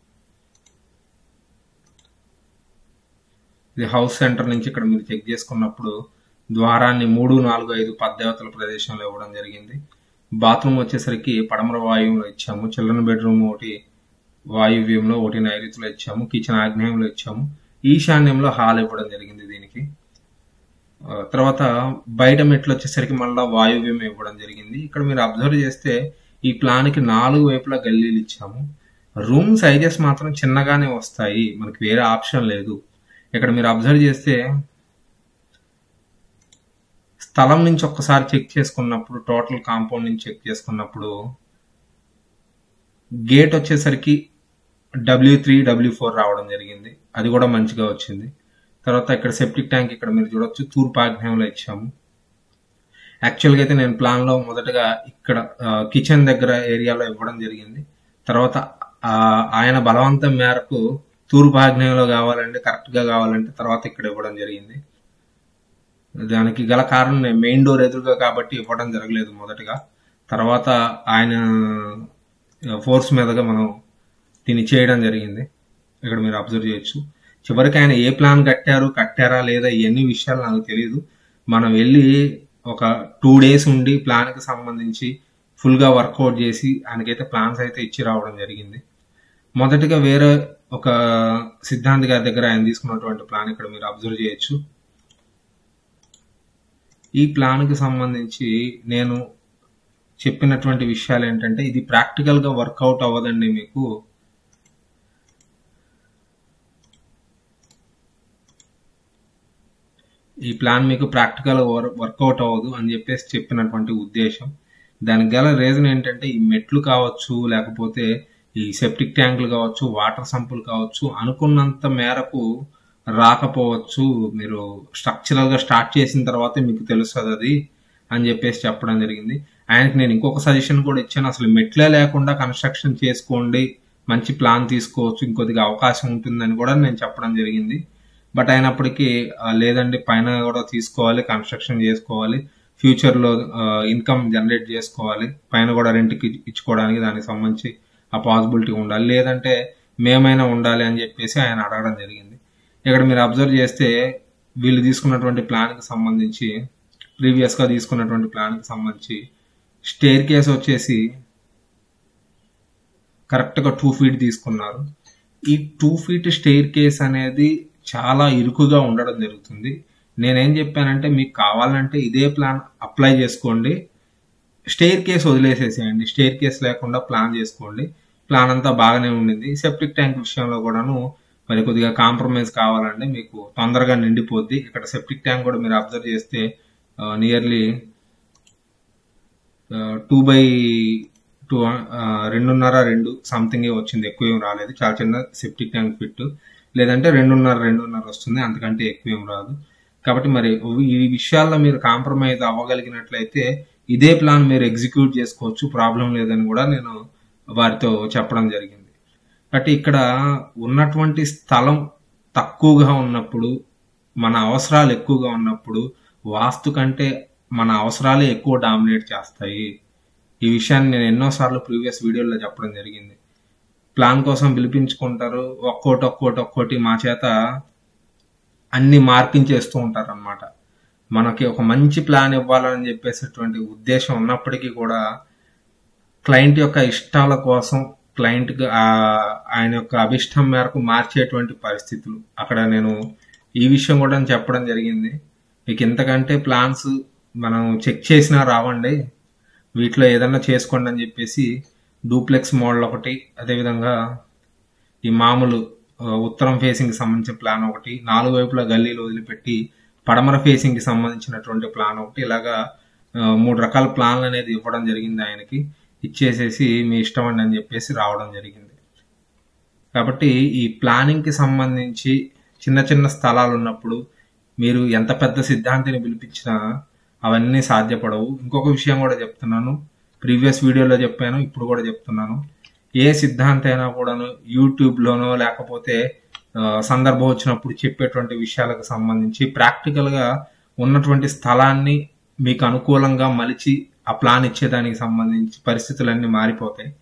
ఇది హౌస్ సెంటర్ నుంచి ఇక్కడ మీరు చెక్ చేసుకున్నప్పుడు ద్వారాన్ని మూడు నాలుగు ఐదు పద్దేవతల ప్రదేశంలో ఇవ్వడం జరిగింది బాత్రూమ్ వచ్చేసరికి పడమర వాయువులో ఇచ్చాము చిల్డ్రన్ బెడ్రూమ్ ఒకటి వాయువ్యంలో ఒకటి నైరుతిలో ఇచ్చాము కిచెన్ ఆగ్నేయంలో ఇచ్చాము ఈశాన్యంలో హాల్ ఇవ్వడం జరిగింది దీనికి తర్వాత బయట మెట్లు వచ్చేసరికి మళ్ళీ వాయువ్యం ఇవ్వడం జరిగింది ఇక్కడ మీరు అబ్జర్వ్ చేస్తే ఈ ప్లాన్కి నాలుగు వైపులా గల్లీలు ఇచ్చాము రూమ్ సైజెస్ మాత్రం చిన్నగానే వస్తాయి మనకి వేరే ఆప్షన్ లేదు ఇక్కడ మీరు అబ్జర్వ్ చేస్తే స్థలం నుంచి ఒక్కసారి చెక్ చేసుకున్నప్పుడు టోటల్ కాంపౌండ్ నుంచి చెక్ చేసుకున్నప్పుడు గేట్ వచ్చేసరికి డబ్ల్యూ త్రీ డబ్ల్యూ ఫోర్ రావడం జరిగింది అది కూడా మంచిగా వచ్చింది తర్వాత ఇక్కడ సెప్టిక్ ట్యాంక్ ఇక్కడ మీరు చూడొచ్చు తూర్పు ఆగ్నేయంలో ఇచ్చాము యాక్చువల్గా అయితే నేను ప్లాన్లో మొదటగా ఇక్కడ కిచెన్ దగ్గర ఏరియాలో ఇవ్వడం జరిగింది తర్వాత ఆయన బలవంతం మేరకు తూర్పు ఆగ్నేయంలో కావాలంటే కరెక్ట్గా కావాలంటే తర్వాత ఇక్కడ ఇవ్వడం జరిగింది దానికి గల కారణం నేను మెయిన్ డోర్ ఎదురుగా కాబట్టి ఇవ్వడం జరగలేదు మొదటగా తర్వాత ఆయన ఫోర్స్ మీదగా మనం దీన్ని చేయడం జరిగింది ఇక్కడ మీరు అబ్జర్వ్ చేయొచ్చు చివరికి ఆయన ఏ ప్లాన్ కట్టారు కట్టారా లేదా ఇవన్నీ విషయాలు నాకు తెలియదు మనం వెళ్ళి ఒక టూ డేస్ ఉండి ప్లాన్కి సంబంధించి ఫుల్గా వర్కౌట్ చేసి ఆయనకైతే ప్లాన్స్ అయితే ఇచ్చి రావడం జరిగింది మొదటిగా వేరే ఒక సిద్ధాంత్ గారి దగ్గర ఆయన తీసుకున్నటువంటి ప్లాన్ ఇక్కడ మీరు అబ్జర్వ్ చేయొచ్చు ఈ ప్లాన్కి సంబంధించి నేను చెప్పినటువంటి విషయాలు ఏంటంటే ఇది ప్రాక్టికల్గా వర్కౌట్ అవ్వదండి మీకు ఈ ప్లాన్ మీకు ప్రాక్టికల్ వర్కౌట్ అవ్వదు అని చెప్పేసి చెప్పినటువంటి ఉద్దేశం దానికి గల రీజన్ ఏంటంటే ఈ మెట్లు కావచ్చు లేకపోతే ఈ సెప్టిక్ ట్యాంకులు కావచ్చు వాటర్ సంపులు కావచ్చు అనుకున్నంత మేరకు రాకపోవచ్చు మీరు స్ట్రక్చరల్ గా స్టార్ట్ చేసిన తర్వాత మీకు తెలుస్తుంది అది అని చెప్పేసి చెప్పడం జరిగింది ఆయనకి నేను ఇంకొక సజెషన్ కూడా ఇచ్చాను అసలు మెట్లే లేకుండా కన్స్ట్రక్షన్ చేసుకోండి మంచి ప్లాన్ తీసుకోవచ్చు ఇంకొద్దిగా అవకాశం ఉంటుందని కూడా నేను చెప్పడం జరిగింది బట్ అయినప్పటికీ లేదండి పైన కూడా తీసుకోవాలి కన్స్ట్రక్షన్ చేసుకోవాలి ఫ్యూచర్లో ఇన్కమ్ జనరేట్ చేసుకోవాలి పైన కూడా రెంట్కి ఇచ్చుకోవడానికి దానికి సంబంధించి ఆ పాసిబిలిటీ ఉండాలి లేదంటే మేమైనా ఉండాలి అని చెప్పేసి ఆయన అడగడం జరిగింది ఇక్కడ మీరు అబ్జర్వ్ చేస్తే వీళ్ళు తీసుకున్నటువంటి ప్లాన్కి సంబంధించి ప్రీవియస్గా తీసుకున్నటువంటి ప్లాన్కి సంబంధించి స్టేర్ కేస్ వచ్చేసి కరెక్ట్గా టూ ఫీట్ తీసుకున్నారు ఈ టూ ఫీట్ స్టేర్ కేస్ అనేది చాలా ఇరుకుగా ఉండడం జరుగుతుంది నేనేం చెప్పానంటే మీకు కావాలంటే ఇదే ప్లాన్ అప్లై చేసుకోండి స్టేర్ కేస్ వదిలేసేసేయండి స్టేర్ కేస్ లేకుండా ప్లాన్ చేసుకోండి ప్లాన్ అంతా బాగానే ఉండింది సెప్టిక్ ట్యాంక్ విషయంలో కూడాను మరి కొద్దిగా కాంప్రమైజ్ కావాలంటే మీకు తొందరగా నిండిపోద్ది ఇక్కడ సెప్టిక్ ట్యాంక్ కూడా మీరు అబ్జర్వ్ చేస్తే నియర్లీ టూ బై టూ రెండున్నర రెండు సంథింగ్ వచ్చింది ఎక్కువ ఏం రాలేదు చాలా చిన్న సెప్టిక్ ట్యాంక్ ఫిట్ లేదంటే రెండున్నర రెండున్నర వస్తుంది అంతకంటే ఎక్కువ ఏం రాదు కాబట్టి మరి ఈ విషయాల్లో మీరు కాంప్రమైజ్ అవ్వగలిగినట్లయితే ఇదే ప్లాన్ మీరు ఎగ్జిక్యూట్ చేసుకోవచ్చు ప్రాబ్లం లేదని కూడా నేను వారితో చెప్పడం జరిగింది కాబట్టి ఇక్కడ ఉన్నటువంటి స్థలం తక్కువగా ఉన్నప్పుడు మన అవసరాలు ఎక్కువగా ఉన్నప్పుడు వాస్తు కంటే మన అవసరాలే ఎక్కువ డామినేట్ చేస్తాయి ఈ విషయాన్ని నేను ఎన్నోసార్లు ప్రీవియస్ వీడియోలో చెప్పడం జరిగింది ప్లాన్ కోసం పిలిపించుకుంటారు ఒక్కోటి ఒక్కోటి ఒక్కోటి మా చేత అన్ని మార్పించేస్తూ ఉంటారు అనమాట మనకి ఒక మంచి ప్లాన్ ఇవ్వాలని చెప్పేసేటువంటి ఉద్దేశం ఉన్నప్పటికీ కూడా క్లయింట్ యొక్క ఇష్టాల కోసం క్లయింట్ ఆయన యొక్క అభిష్టం మేరకు మార్చేటువంటి పరిస్థితులు అక్కడ నేను ఈ విషయం కూడా చెప్పడం జరిగింది మీకు ఇంతకంటే ప్లాన్స్ మనం చెక్ చేసినా రావండి వీటిలో ఏదన్నా చేసుకోండి అని చెప్పేసి డూప్లెక్స్ మోడల్ ఒకటి అదేవిధంగా ఈ మామూలు ఆ, ఉత్తరం ఫేసింగ్ కి సంబంధించిన ప్లాన్ ఒకటి నాలుగు వైపులా గల్లీలు వదిలిపెట్టి పడమర ఫేసింగ్ కి సంబంధించినటువంటి ప్లాన్ ఒకటి ఇలాగా ఆ, మూడు రకాల ప్లాన్లు అనేది ఇవ్వడం జరిగింది ఆయనకి ఇచ్చేసేసి మీ ఇష్టం అండి అని చెప్పేసి రావడం జరిగింది కాబట్టి ఈ ప్లానింగ్ కి సంబంధించి చిన్న చిన్న స్థలాలు ఉన్నప్పుడు మీరు ఎంత పెద్ద సిద్ధాంతిని పిలిపించినా అవన్నీ సాధ్యపడవు ఇంకొక విషయం కూడా చెప్తున్నాను ప్రీవియస్ వీడియోలో చెప్పాను ఇప్పుడు కూడా చెప్తున్నాను ఏ సిద్ధాంతం అయినా కూడాను యూట్యూబ్ లోనో లేకపోతే ఆ, సందర్భం వచ్చినప్పుడు చెప్పేటువంటి విషయాలకు సంబంధించి ప్రాక్టికల్ గా ఉన్నటువంటి స్థలాన్ని మీకు అనుకూలంగా మలిచి ఆ ప్లాన్ ఇచ్చేదానికి సంబంధించి పరిస్థితులన్నీ మారిపోతాయి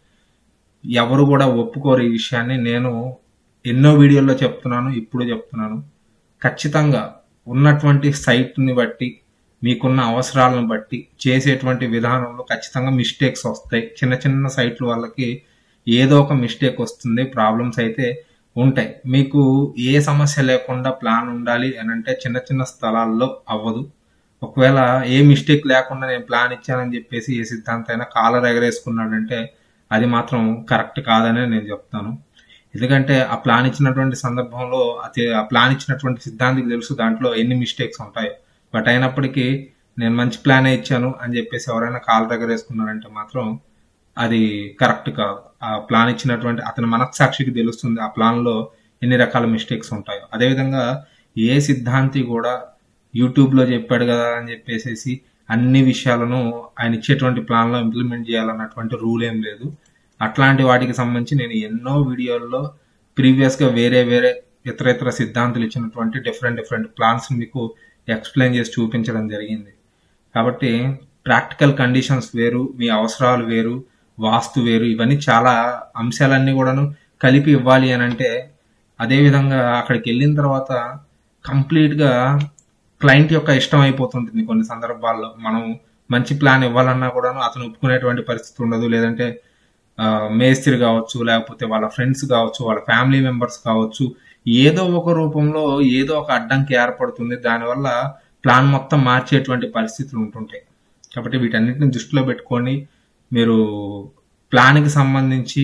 ఎవరు కూడా ఒప్పుకోరు ఈ విషయాన్ని నేను ఎన్నో వీడియోల్లో చెప్తున్నాను ఇప్పుడు చెప్తున్నాను ఖచ్చితంగా ఉన్నటువంటి సైట్ని బట్టి మీకున్న అవసరాలను బట్టి చేసేటువంటి విధానంలో ఖచ్చితంగా మిస్టేక్స్ వస్తాయి చిన్న చిన్న సైట్ల వాళ్ళకి ఏదో ఒక మిస్టేక్ వస్తుంది ప్రాబ్లమ్స్ అయితే ఉంటాయి మీకు ఏ సమస్య లేకుండా ప్లాన్ ఉండాలి అని అంటే చిన్న చిన్న స్థలాల్లో అవ్వదు ఒకవేళ ఏ మిస్టేక్ లేకుండా నేను ప్లాన్ ఇచ్చానని చెప్పేసి ఏ సిద్ధాంతైనా కాలర్ ఎగరేసుకున్నాడంటే అది మాత్రం కరెక్ట్ కాదని నేను చెప్తాను ఎందుకంటే ఆ ప్లాన్ ఇచ్చినటువంటి సందర్భంలో అది ఆ ప్లాన్ ఇచ్చినటువంటి సిద్ధాంతికి తెలుసు దాంట్లో ఎన్ని మిస్టేక్స్ ఉంటాయో బట్ అయినప్పటికీ నేను మంచి ప్లానే ఇచ్చాను అని చెప్పేసి ఎవరైనా కాల్ దగ్గర వేసుకున్నారంటే మాత్రం అది కరెక్ట్ కాదు ఆ ప్లాన్ ఇచ్చినటువంటి అతని మనస్సాక్షికి తెలుస్తుంది ఆ ప్లాన్ లో ఎన్ని రకాల మిస్టేక్స్ ఉంటాయో అదేవిధంగా ఏ సిద్ధాంతి కూడా యూట్యూబ్ లో చెప్పాడు కదా అని చెప్పేసి అన్ని విషయాలను ఆయన ఇచ్చేటువంటి ప్లాన్ లో ఇంప్లిమెంట్ చేయాలన్నటువంటి రూల్ ఏం లేదు అట్లాంటి వాటికి సంబంధించి నేను ఎన్నో వీడియోల్లో ప్రీవియస్ గా వేరే వేరే ఇతర ఇతర సిద్ధాంతులు ఇచ్చినటువంటి డిఫరెంట్ డిఫరెంట్ ప్లాన్స్ మీకు ఎక్స్ప్లెయిన్ చేసి చూపించడం జరిగింది కాబట్టి ప్రాక్టికల్ కండిషన్స్ వేరు మీ అవసరాలు వేరు వాస్తు వేరు ఇవన్నీ చాలా అంశాలన్నీ కూడాను కలిపి ఇవ్వాలి అని అంటే అదేవిధంగా అక్కడికి వెళ్ళిన తర్వాత కంప్లీట్ గా క్లయింట్ యొక్క ఇష్టం అయిపోతుంటుంది కొన్ని సందర్భాల్లో మనం మంచి ప్లాన్ ఇవ్వాలన్నా కూడాను అతను ఒప్పుకునేటువంటి పరిస్థితి ఉండదు లేదంటే ఆ, మేస్త్రి కావచ్చు లేకపోతే వాళ్ళ ఫ్రెండ్స్ కావచ్చు వాళ్ళ ఫ్యామిలీ మెంబర్స్ కావచ్చు ఏదో ఒక రూపంలో ఏదో ఒక అడ్డంకి ఏర్పడుతుంది దానివల్ల ప్లాన్ మొత్తం మార్చేటువంటి పరిస్థితులు ఉంటుంటాయి కాబట్టి వీటన్నిటిని దృష్టిలో పెట్టుకొని మీరు ప్లాన్కి సంబంధించి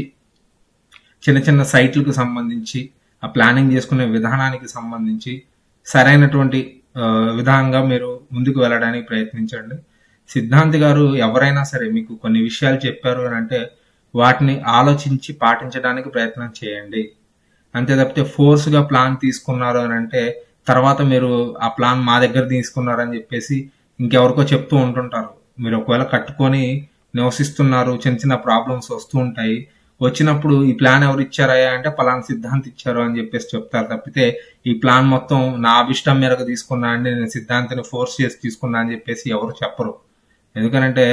చిన్న చిన్న సైట్లకు సంబంధించి ఆ ప్లానింగ్ చేసుకునే విధానానికి సంబంధించి సరైనటువంటి ఆ, విధానంగా మీరు ముందుకు వెళ్ళడానికి ప్రయత్నించండి సిద్ధాంతి గారు ఎవరైనా సరే మీకు కొన్ని విషయాలు చెప్పారు అని అంటే వాటిని ఆలోచించి పాటించడానికి ప్రయత్నం చేయండి అంతే తప్పితే ఫోర్స్ గా ప్లాన్ తీసుకున్నారు అని అంటే తర్వాత మీరు ఆ ప్లాన్ మా దగ్గర తీసుకున్నారని చెప్పేసి ఇంకెవరికో చెప్తూ ఉంటుంటారు మీరు ఒకవేళ కట్టుకొని నివసిస్తున్నారు చిన్న చిన్న ప్రాబ్లమ్స్ వస్తూ ఉంటాయి వచ్చినప్పుడు ఈ ప్లాన్ ఎవరు ఇచ్చారయ్యా అంటే పలానా సిద్ధాంతి ఇచ్చారు అని చెప్పేసి చెప్తారు తప్పితే ఈ ప్లాన్ మొత్తం నా అభిష్టం మేరకు తీసుకున్నా అండి నేను సిద్ధాంతిని ఫోర్స్ చేసి తీసుకున్నా అని చెప్పేసి ఎవరు చెప్పరు ఎందుకనంటే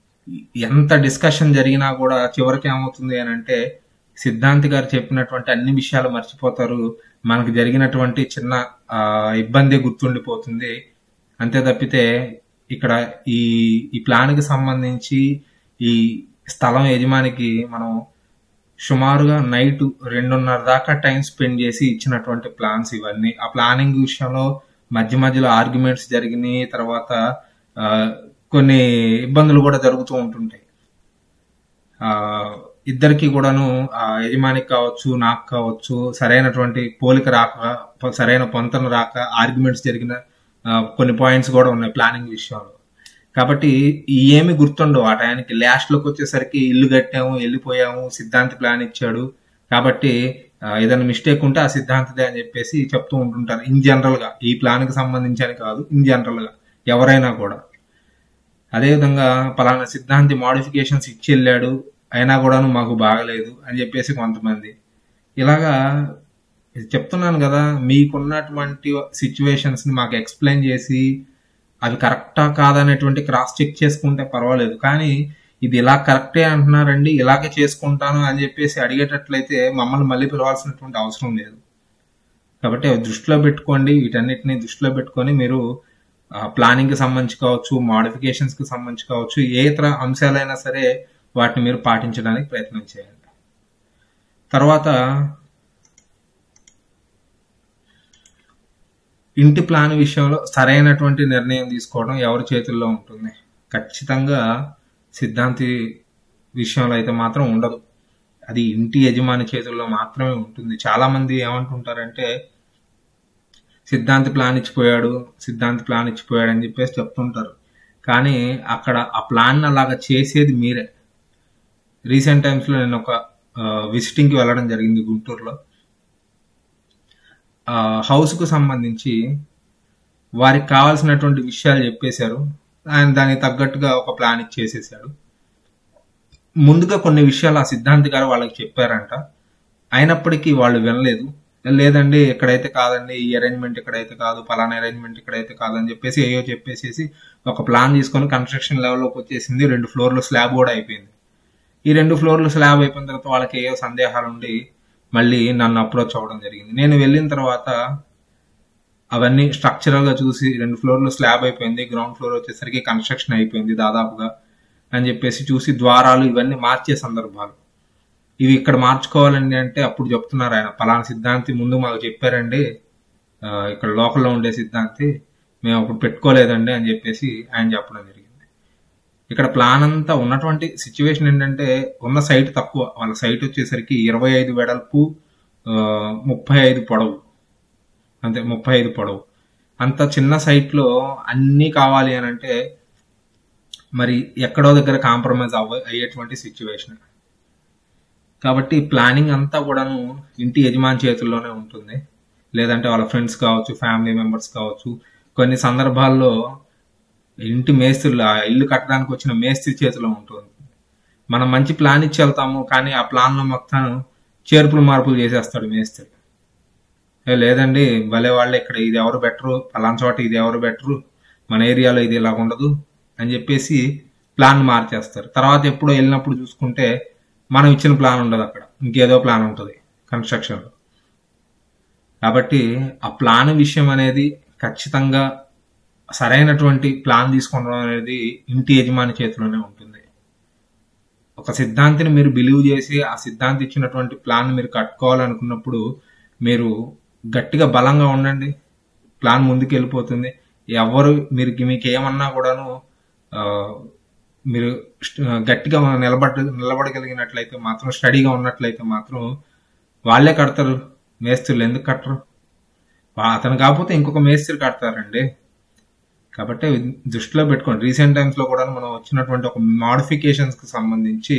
ఎంత డిస్కషన్ జరిగినా కూడా చివరికి ఏమవుతుంది అని అంటే సిద్ధాంతి గారు చెప్పినటువంటి అన్ని విషయాలు మర్చిపోతారు మనకు జరిగినటువంటి చిన్న ఆ, ఇబ్బంది గుర్తుండిపోతుంది అంతే తప్పితే ఇక్కడ ఈ ఈ ప్లాన్కి సంబంధించి ఈ స్థలం యజమానికి మనం సుమారుగా నైట్ రెండున్నర దాకా టైం స్పెండ్ చేసి ఇచ్చినటువంటి ప్లాన్స్ ఇవన్నీ ఆ ప్లానింగ్ విషయంలో మధ్య మధ్యలో ఆర్గ్యుమెంట్స్ జరిగినాయి తర్వాత ఆ, కొన్ని ఇబ్బందులు కూడా జరుగుతూ ఉంటుంటాయి ఆ ఇద్దరికి కూడాను ఆ యజమానికి కావచ్చు నాకు కావచ్చు సరైనటువంటి పోలిక రాక సరైన పొంతన రాక ఆర్గ్యుమెంట్స్ జరిగిన ఆ, కొన్ని పాయింట్స్ కూడా ఉన్నాయి ప్లానింగ్ విషయంలో కాబట్టి ఈ ఏమి గుర్తుండవు ఆ టయానికి లాస్ట్ లోకి వచ్చేసరికి ఇల్లు కట్టాము వెళ్ళిపోయాము సిద్ధాంతి ప్లాన్ ఇచ్చాడు కాబట్టి ఆ, ఏదైనా మిస్టేక్ ఉంటే ఆ సిద్ధాంతిదే అని చెప్పేసి చెప్తూ ఉంటుంటారు ఇన్ జనరల్ గా ఈ ప్లాన్ కి సంబంధించి అని కాదు ఇన్ జనరల్ గా ఎవరైనా కూడా అదేవిధంగా పలానా సిద్ధాంతి మోడిఫికేషన్స్ ఇచ్చి వెళ్ళాడు అయినా కూడాను మాకు బాగలేదు అని చెప్పేసి కొంతమంది ఇలాగా ఇది చెప్తున్నాను కదా మీకున్నటువంటి సిచ్యువేషన్స్ ని మాకు ఎక్స్ప్లెయిన్ చేసి అవి కరెక్టా కాదనేటువంటి క్రాస్ చెక్ చేసుకుంటే పర్వాలేదు కానీ ఇది ఇలా కరెక్టే అంటున్నారండి ఇలాగే చేసుకుంటాను అని చెప్పేసి అడిగేటట్లయితే మమ్మల్ని మళ్ళీ పిలవాల్సినటువంటి అవసరం లేదు కాబట్టి అవి దృష్టిలో పెట్టుకోండి వీటన్నిటిని దృష్టిలో పెట్టుకొని మీరు ప్లానింగ్ కి సంబంధించి కావచ్చు మోడిఫికేషన్స్ కి సంబంధించి కావచ్చు ఏ ఇతర అంశాలైనా సరే వాటిని మీరు పాటించడానికి ప్రయత్నం చేయండి తర్వాత ఇంటి ప్లాన్ విషయంలో సరైనటువంటి నిర్ణయం తీసుకోవడం ఎవరి చేతుల్లో ఉంటుంది ఖచ్చితంగా సిద్ధాంతి విషయంలో అయితే మాత్రం ఉండదు అది ఇంటి యజమాని చేతుల్లో మాత్రమే ఉంటుంది చాలా మంది ఏమంటుంటారంటే సిద్ధాంతి ప్లాన్ ఇచ్చిపోయాడు సిద్ధాంతి ప్లాన్ ఇచ్చిపోయాడు అని చెప్పేసి చెప్తుంటారు కానీ అక్కడ ఆ ప్లాన్ అలాగా చేసేది మీరే రీసెంట్ టైమ్స్లో నేను ఒక విజిటింగ్కి వెళ్ళడం జరిగింది గుంటూరులో హౌస్కు సంబంధించి వారికి కావాల్సినటువంటి విషయాలు చెప్పేశారు ఆయన దానికి తగ్గట్టుగా ఒక ప్లాన్ ఇచ్చేసేసాడు ముందుగా కొన్ని విషయాలు ఆ సిద్ధాంతి గారు వాళ్ళకి చెప్పారంట అయినప్పటికీ వాళ్ళు వినలేదు లేదండి ఇక్కడైతే కాదండి ఈ అరేంజ్మెంట్ ఇక్కడైతే కాదు పలానా అరేంజ్మెంట్ ఇక్కడైతే కాదని చెప్పేసి ఏయో చెప్పేసేసి ఒక ప్లాన్ తీసుకొని కన్స్ట్రక్షన్ లెవెల్లోకి వచ్చేసింది రెండు ఫ్లోర్లు స్లాబ్ కూడా అయిపోయింది ఈ రెండు ఫ్లోర్లు స్లాబ్ అయిపోయిన తర్వాత వాళ్ళకి ఏవో సందేహాలు ఉండి మళ్ళీ నన్ను అప్రోచ్ అవ్వడం జరిగింది నేను వెళ్ళిన తర్వాత అవన్నీ స్ట్రక్చరల్ గా చూసి రెండు ఫ్లోర్లు స్లాబ్ అయిపోయింది గ్రౌండ్ ఫ్లోర్ వచ్చేసరికి కన్స్ట్రక్షన్ అయిపోయింది దాదాపుగా అని చెప్పేసి చూసి ద్వారాలు ఇవన్నీ మార్చే సందర్భాలు ఇవి ఇక్కడ మార్చుకోవాలండి అంటే అప్పుడు చెప్తున్నారు ఆయన పలానా సిద్ధాంతి ముందు మాకు చెప్పారండి ఇక్కడ లోకల్లో ఉండే సిద్ధాంతి మేము అప్పుడు పెట్టుకోలేదండి అని చెప్పేసి ఆయన చెప్పడం జరిగింది ఇక్కడ ప్లాన్ అంతా ఉన్నటువంటి సిచ్యువేషన్ ఏంటంటే ఉన్న సైట్ తక్కువ వాళ్ళ సైట్ వచ్చేసరికి ఇరవై ఐదు వెడల్పు ముప్పై ఐదు పొడవు అంతే ముప్పై ఐదు పొడవు అంత చిన్న సైట్లో అన్నీ కావాలి అని అంటే మరి ఎక్కడో దగ్గర కాంప్రమైజ్ అవ్వ అయ్యేటువంటి సిచ్యువేషన్ కాబట్టి ప్లానింగ్ అంతా కూడాను ఇంటి యజమాని చేతుల్లోనే ఉంటుంది లేదంటే వాళ్ళ ఫ్రెండ్స్ కావచ్చు ఫ్యామిలీ మెంబర్స్ కావచ్చు కొన్ని సందర్భాల్లో ఇంటి మేస్త్రులు ఆ ఇల్లు కట్టడానికి వచ్చిన మేస్త్రి చేతిలో ఉంటుంది మనం మంచి ప్లాన్ ఇచ్చి వెళ్తాము కానీ ఆ ప్లాన్లో మొత్తం చేర్పులు మార్పులు చేసేస్తాడు మేస్త్రి లేదండి భలే వాళ్ళు ఇక్కడ ఇది ఎవరు బెటరు పలానా చోట ఇది ఎవరు బెటరు మన ఏరియాలో ఇది ఇలా ఉండదు అని చెప్పేసి ప్లాన్ మార్చేస్తారు తర్వాత ఎప్పుడో వెళ్ళినప్పుడు చూసుకుంటే మనం ఇచ్చిన ప్లాన్ ఉండదు అక్కడ ఇంకేదో ప్లాన్ ఉంటుంది కన్స్ట్రక్షన్లో కాబట్టి ఆ ప్లాన్ విషయం అనేది ఖచ్చితంగా సరైనటువంటి ప్లాన్ తీసుకోవడం అనేది ఇంటి యజమాని చేతిలోనే ఉంటుంది ఒక సిద్ధాంతిని మీరు బిలీవ్ చేసి ఆ సిద్ధాంతి ఇచ్చినటువంటి ప్లాన్ మీరు కట్టుకోవాలనుకున్నప్పుడు మీరు గట్టిగా బలంగా ఉండండి ప్లాన్ ముందుకు వెళ్ళిపోతుంది ఎవరు మీరు మీకు ఏమన్నా కూడాను మీరు గట్టిగా నిలబడ నిలబడగలిగినట్లయితే మాత్రం స్టడీగా ఉన్నట్లయితే మాత్రం వాళ్ళే కడతారు మేస్త్రులు ఎందుకు కట్టరు అతను కాకపోతే ఇంకొక మేస్త్రి కడతారండి కాబట్టి దృష్టిలో పెట్టుకోండి రీసెంట్ టైమ్స్ లో కూడా మనం వచ్చినటువంటి ఒక మాడిఫికేషన్స్ కి సంబంధించి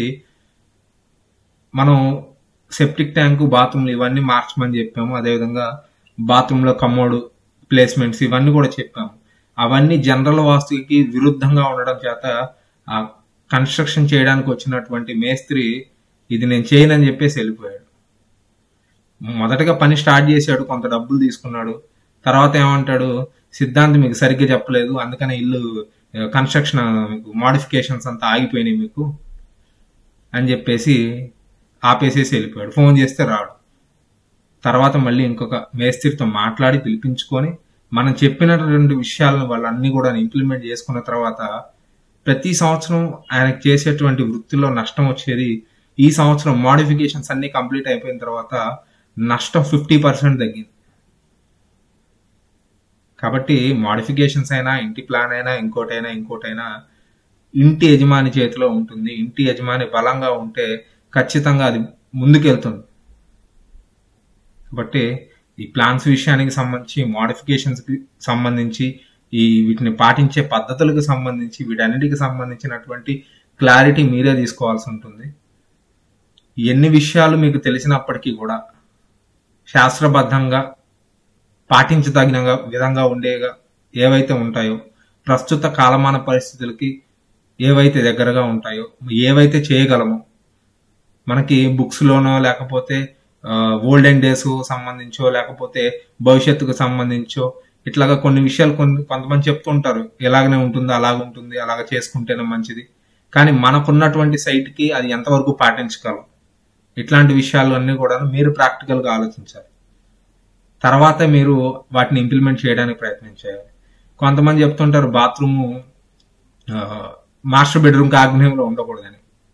మనం సెప్టిక్ ట్యాంకు బాత్రూమ్లు ఇవన్నీ మార్చమని చెప్పాము అదేవిధంగా బాత్రూమ్ లో కమ్మోడు ప్లేస్మెంట్స్ ఇవన్నీ కూడా చెప్పాము అవన్నీ జనరల్ వాస్తుకి విరుద్ధంగా ఉండడం చేత ఆ కన్స్ట్రక్షన్ చేయడానికి వచ్చినటువంటి మేస్త్రి ఇది నేను చేయనని చెప్పేసి వెళ్ళిపోయాడు మొదటగా పని స్టార్ట్ చేశాడు కొంత డబ్బులు తీసుకున్నాడు తర్వాత ఏమంటాడు సిద్ధాంత్ మీకు సరిగ్గా చెప్పలేదు అందుకనే ఇల్లు కన్స్ట్రక్షన్ మీకు మాడిఫికేషన్స్ అంతా ఆగిపోయినాయి మీకు అని చెప్పేసి ఆపేసేసి వెళ్ళిపోయాడు ఫోన్ చేస్తే రాడు తర్వాత మళ్ళీ ఇంకొక మేస్త్రితో మాట్లాడి పిలిపించుకొని మనం చెప్పినటువంటి విషయాలను వాళ్ళన్నీ కూడా ఇంప్లిమెంట్ చేసుకున్న తర్వాత ప్రతి సంవత్సరం ఆయనకు చేసేటువంటి వృత్తిలో నష్టం వచ్చేది ఈ సంవత్సరం మాడిఫికేషన్స్ అన్ని కంప్లీట్ అయిపోయిన తర్వాత నష్టం ఫిఫ్టీ పర్సెంట్ తగ్గింది కాబట్టి మాడిఫికేషన్స్ అయినా ఇంటి ప్లాన్ అయినా ఇంకోటైనా ఇంకోటైనా ఇంటి యజమాని చేతిలో ఉంటుంది ఇంటి యజమాని బలంగా ఉంటే ఖచ్చితంగా అది ముందుకెళ్తుంది కాబట్టి ఈ ప్లాన్స్ విషయానికి సంబంధించి మోడిఫికేషన్స్ కి సంబంధించి ఈ వీటిని పాటించే పద్ధతులకు సంబంధించి వీటన్నిటికి సంబంధించినటువంటి క్లారిటీ మీరే తీసుకోవాల్సి ఉంటుంది ఎన్ని విషయాలు మీకు తెలిసినప్పటికీ కూడా శాస్త్రబద్ధంగా పాటించదగిన విధంగా ఉండేగా ఏవైతే ఉంటాయో ప్రస్తుత కాలమాన పరిస్థితులకి ఏవైతే దగ్గరగా ఉంటాయో ఏవైతే చేయగలమో మనకి బుక్స్లోనో లేకపోతే ఓల్డెన్ డేస్ సంబంధించో లేకపోతే భవిష్యత్తుకు సంబంధించో ఇట్లాగా కొన్ని విషయాలు కొన్ని కొంతమంది చెప్తుంటారు ఎలాగనే ఉంటుంది అలాగ ఉంటుంది అలాగ చేసుకుంటేనే మంచిది కానీ మనకున్నటువంటి సైట్కి అది ఎంతవరకు పాటించగలం ఇట్లాంటి విషయాలు అన్నీ కూడా మీరు ప్రాక్టికల్గా ఆలోచించాలి తర్వాత మీరు వాటిని ఇంప్లిమెంట్ చేయడానికి ప్రయత్నం చేయాలి కొంతమంది చెప్తుంటారు బాత్రూమ్ మాస్టర్ బెడ్రూమ్కి ఆగ్నేయంలో ఉండకూడదని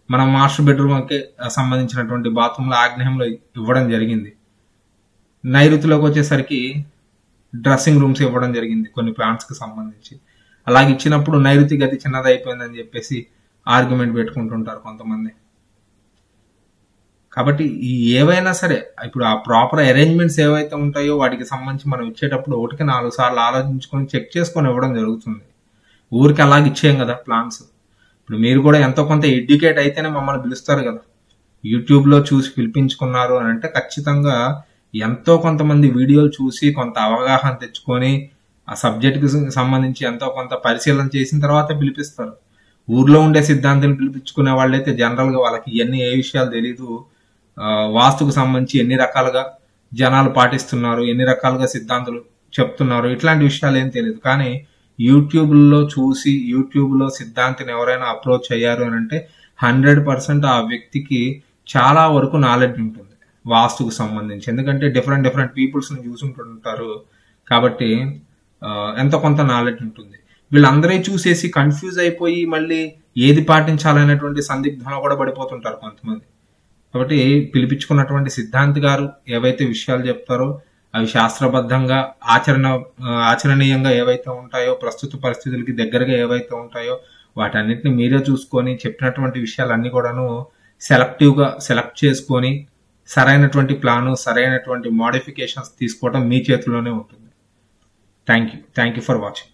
మనం మాస్టర్ బెడ్రూమ్కి సంబంధించినటువంటి బాత్రూంలో ఆగ్నేయంలో ఇవ్వడం జరిగింది నైరుతిలోకి వచ్చేసరికి డ్రెస్సింగ్ రూమ్స్ ఇవ్వడం జరిగింది కొన్ని ప్లాంట్స్కి సంబంధించి అలాగే ఇచ్చినప్పుడు నైరుతి గది చిన్నది అయిపోయిందని చెప్పేసి ఆర్గ్యుమెంట్ పెట్టుకుంటుంటారు కొంతమంది కాబట్టి ఈ ఏవైనా సరే ఇప్పుడు ఆ ప్రాపర్ అరేంజ్మెంట్స్ ఏవైతే ఉంటాయో వాటికి సంబంధించి మనం ఇచ్చేటప్పుడు ఒకటికి నాలుగు సార్లు ఆలోచించుకొని చెక్ చేసుకొని ఇవ్వడం జరుగుతుంది ఊరికి అలాగే ఇచ్చేయం కదా ప్లాన్స్ ఇప్పుడు మీరు కూడా ఎంతో కొంత ఎడ్యుకేట్ అయితేనే మమ్మల్ని పిలుస్తారు కదా యూట్యూబ్లో చూసి పిలిపించుకున్నారు అని అంటే ఖచ్చితంగా ఎంతో కొంతమంది వీడియోలు చూసి కొంత అవగాహన తెచ్చుకొని ఆ సబ్జెక్ట్కి సంబంధించి ఎంతో కొంత పరిశీలన చేసిన తర్వాత పిలిపిస్తారు ఊర్లో ఉండే సిద్ధాంతాలు పిలిపించుకునే వాళ్ళైతే జనరల్గా వాళ్ళకి ఇవన్నీ ఏ విషయాలు తెలీదు వాస్తుకు సంబంధించి ఎన్ని రకాలుగా జనాలు పాటిస్తున్నారు ఎన్ని రకాలుగా సిద్ధాంతాలు చెప్తున్నారు ఇట్లాంటి విషయాలు ఏం తెలియదు కానీ యూట్యూబ్లో చూసి యూట్యూబ్లో సిద్ధాంతిని ఎవరైనా అప్రోచ్ అయ్యారు అని అంటే హండ్రెడ్ పర్సెంట్ ఆ వ్యక్తికి చాలా వరకు నాలెడ్జ్ ఉంటుంది వాస్తుకు సంబంధించి ఎందుకంటే డిఫరెంట్ డిఫరెంట్ పీపుల్స్ని చూసుంటుంటారు కాబట్టి ఎంతో కొంత నాలెడ్జ్ ఉంటుంది వీళ్ళందరూ చూసేసి కన్ఫ్యూజ్ అయిపోయి మళ్ళీ ఏది పాటించాలనేటువంటి సందిగ్ధంలో కూడా పడిపోతుంటారు కొంతమంది కాబట్టి పిలిపించుకున్నటువంటి సిద్ధాంతి గారు ఏవైతే విషయాలు చెప్తారో అవి శాస్త్రబద్ధంగా ఆచరణ ఆచరణీయంగా ఏవైతే ఉంటాయో ప్రస్తుత పరిస్థితులకి దగ్గరగా ఏవైతే ఉంటాయో వాటన్నిటిని మీరే చూసుకొని చెప్పినటువంటి విషయాలన్నీ కూడాను సెలెక్టివ్గా సెలెక్ట్ చేసుకొని సరైనటువంటి ప్లాను సరైనటువంటి మోడిఫికేషన్స్ తీసుకోవడం మీ చేతిలోనే ఉంటుంది thank you thank you for watching